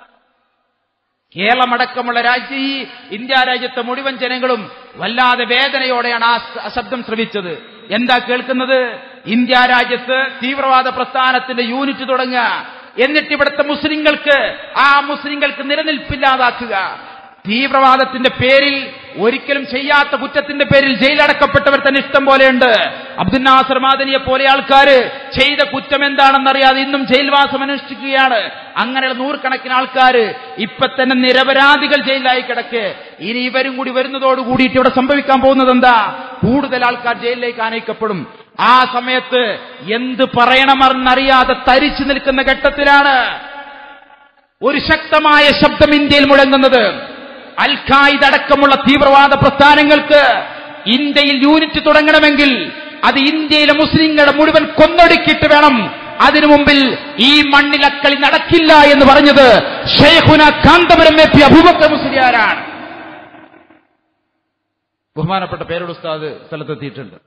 കേരളമടക്കമുള്ള രാജ്യ ഈ ഇന്ത്യ രാജ്യത്തെ മുഴുവൻ ജനങ്ങളും വല്ലാതെ വേദനയോടെയാണ് ആ സ- ശബ്ദം ശ്രവിച്ചത് എന്താ കേൾക്കുന്നത് ഇന്ത്യ രാജ്യത്ത് തീവ്രവാദ പ്രസ്ഥാനത്തിന്റെ യൂണിറ്റ് തുടങ്ങുക എന്നിട്ട് ഇവിടുത്തെ മുസ്ലിങ്ങൾക്ക് ആ മുസ്ലിങ്ങൾക്ക് നിലനിൽപ്പില്ലാതാക്കുക തീവ്രവാദത്തിന്റെ പേരിൽ ഒരിക്കലും ചെയ്യാത്ത കുറ്റത്തിന്റെ പേരിൽ ജയിലടക്കപ്പെട്ടവർ തന്നെ ഇഷ്ടം പോലെയുണ്ട് അബ്ദുൽ നാസർ മാദനിയെ പോലെ ആൾക്കാര് ചെയ്ത കുറ്റം എന്താണെന്നറിയാതെ ഇന്നും ജയിൽവാസം അനുഷ്ഠിക്കുകയാണ് അങ്ങനെയുള്ള നൂറുകണക്കിന് ആൾക്കാര് ഇപ്പൊ തന്നെ നിരപരാധികൾ ജയിലിലായി കിടക്ക് ഇനി ഇവരും കൂടി വരുന്നതോട് കൂടിയിട്ട് ഇവിടെ സംഭവിക്കാൻ പോകുന്നത് എന്താ കൂടുതൽ ആൾക്കാർ ജയിലിലേക്ക് ആനയിക്കപ്പെടും ആ സമയത്ത് എന്ത് പറയണമെന്നറിയാതെ തരിച്ചു നിൽക്കുന്ന ഘട്ടത്തിലാണ് ഒരു ശക്തമായ ശബ്ദം ഇന്ത്യയിൽ മുഴങ്ങുന്നത് അൽ ഖായിദ അടക്കമുള്ള തീവ്രവാദ പ്രസ്ഥാനങ്ങൾക്ക് ഇന്ത്യയിൽ യൂണിറ്റ് തുടങ്ങണമെങ്കിൽ അത് ഇന്ത്യയിലെ മുസ്ലിങ്ങളെ മുഴുവൻ കൊന്നൊടുക്കിയിട്ട് വേണം അതിനു മുമ്പിൽ ഈ മണ്ണിൽ അക്കളി നടക്കില്ല എന്ന് പറഞ്ഞത് ഷെയ്ഖുന കാന്തപുരം എത്തി അബൂബക്കർ മുസ്ലിയാരാണ് ബഹുമാനപ്പെട്ട പേരോട് ഉസ്താദ് സ്ഥലത്തെത്തിയിട്ടുണ്ട്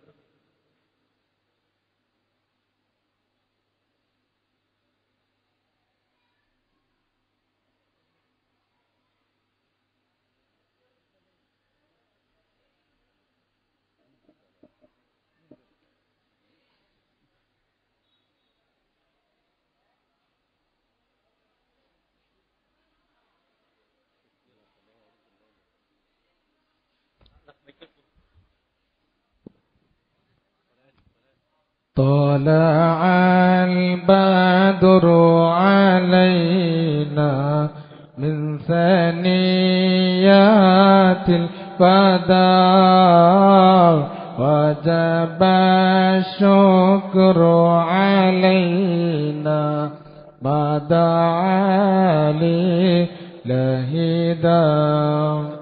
طلع البدر علينا من ثنيات الوداع وجب الشكر علينا ما دعا لله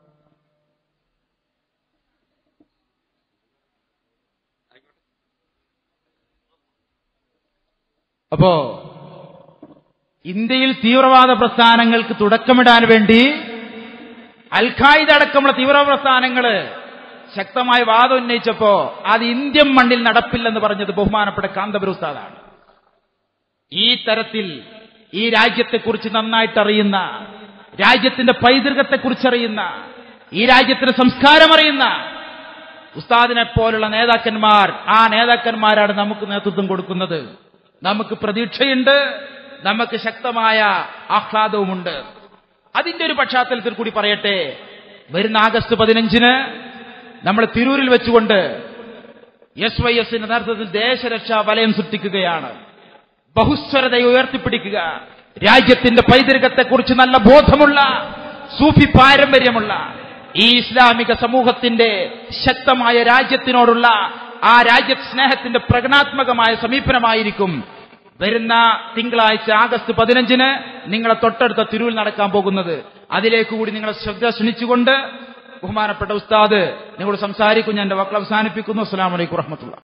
അപ്പോ ഇന്ത്യയിൽ തീവ്രവാദ പ്രസ്ഥാനങ്ങൾക്ക് തുടക്കമിടാൻ വേണ്ടി അൽഖായിദ അടക്കമുള്ള തീവ്രവാദ പ്രസ്ഥാനങ്ങള് ശക്തമായ വാദം ഉന്നയിച്ചപ്പോ അത് ഇന്ത്യൻ മണ്ണിൽ നടപ്പില്ലെന്ന് പറഞ്ഞത് ബഹുമാനപ്പെട്ട കാന്തപുര ഉസ്താദാണ് ഈ തരത്തിൽ ഈ രാജ്യത്തെക്കുറിച്ച് നന്നായിട്ട് അറിയുന്ന രാജ്യത്തിന്റെ പൈതൃകത്തെക്കുറിച്ച് അറിയുന്ന ഈ രാജ്യത്തിന്റെ സംസ്കാരം അറിയുന്ന ഉസ്താദിനെ പോലുള്ള നേതാക്കന്മാർ ആ നേതാക്കന്മാരാണ് നമുക്ക് നേതൃത്വം കൊടുക്കുന്നത് നമുക്ക് പ്രതീക്ഷയുണ്ട് നമുക്ക് ശക്തമായ ആഹ്ലാദവുമുണ്ട് അതിന്റെ ഒരു പശ്ചാത്തലത്തിൽ കൂടി പറയട്ടെ വരുന്ന ആഗസ്റ്റ് പതിനഞ്ചിന് നമ്മൾ തിരൂരിൽ വെച്ചുകൊണ്ട് എസ് വൈ എസിന്റെ നേതൃത്വത്തിൽ ദേശരക്ഷാ വലയം സൃഷ്ടിക്കുകയാണ് ബഹുസ്വരതയെ ഉയർത്തിപ്പിടിക്കുക രാജ്യത്തിന്റെ പൈതൃകത്തെക്കുറിച്ച് നല്ല ബോധമുള്ള സൂഫി പാരമ്പര്യമുള്ള ഈ ഇസ്ലാമിക സമൂഹത്തിന്റെ ശക്തമായ രാജ്യത്തിനോടുള്ള ആ രാജ്യ സ്നേഹത്തിന്റെ പ്രകടനാത്മകമായ സമീപനമായിരിക്കും വരുന്ന തിങ്കളാഴ്ച ആഗസ്റ്റ് പതിനഞ്ചിന് നിങ്ങളെ തൊട്ടടുത്ത തിരുവിൽ നടക്കാൻ പോകുന്നത് അതിലേക്ക് കൂടി നിങ്ങളെ ശ്രദ്ധ ക്ഷണിച്ചുകൊണ്ട് ബഹുമാനപ്പെട്ട ഉസ്താദ് നിങ്ങളോട് സംസാരിക്കും ഞാൻ എന്റെ വാക്കുകൾ അവസാനിപ്പിക്കുന്നു അസ്സാം വലൈക്കും വറഹമത്തുള്ള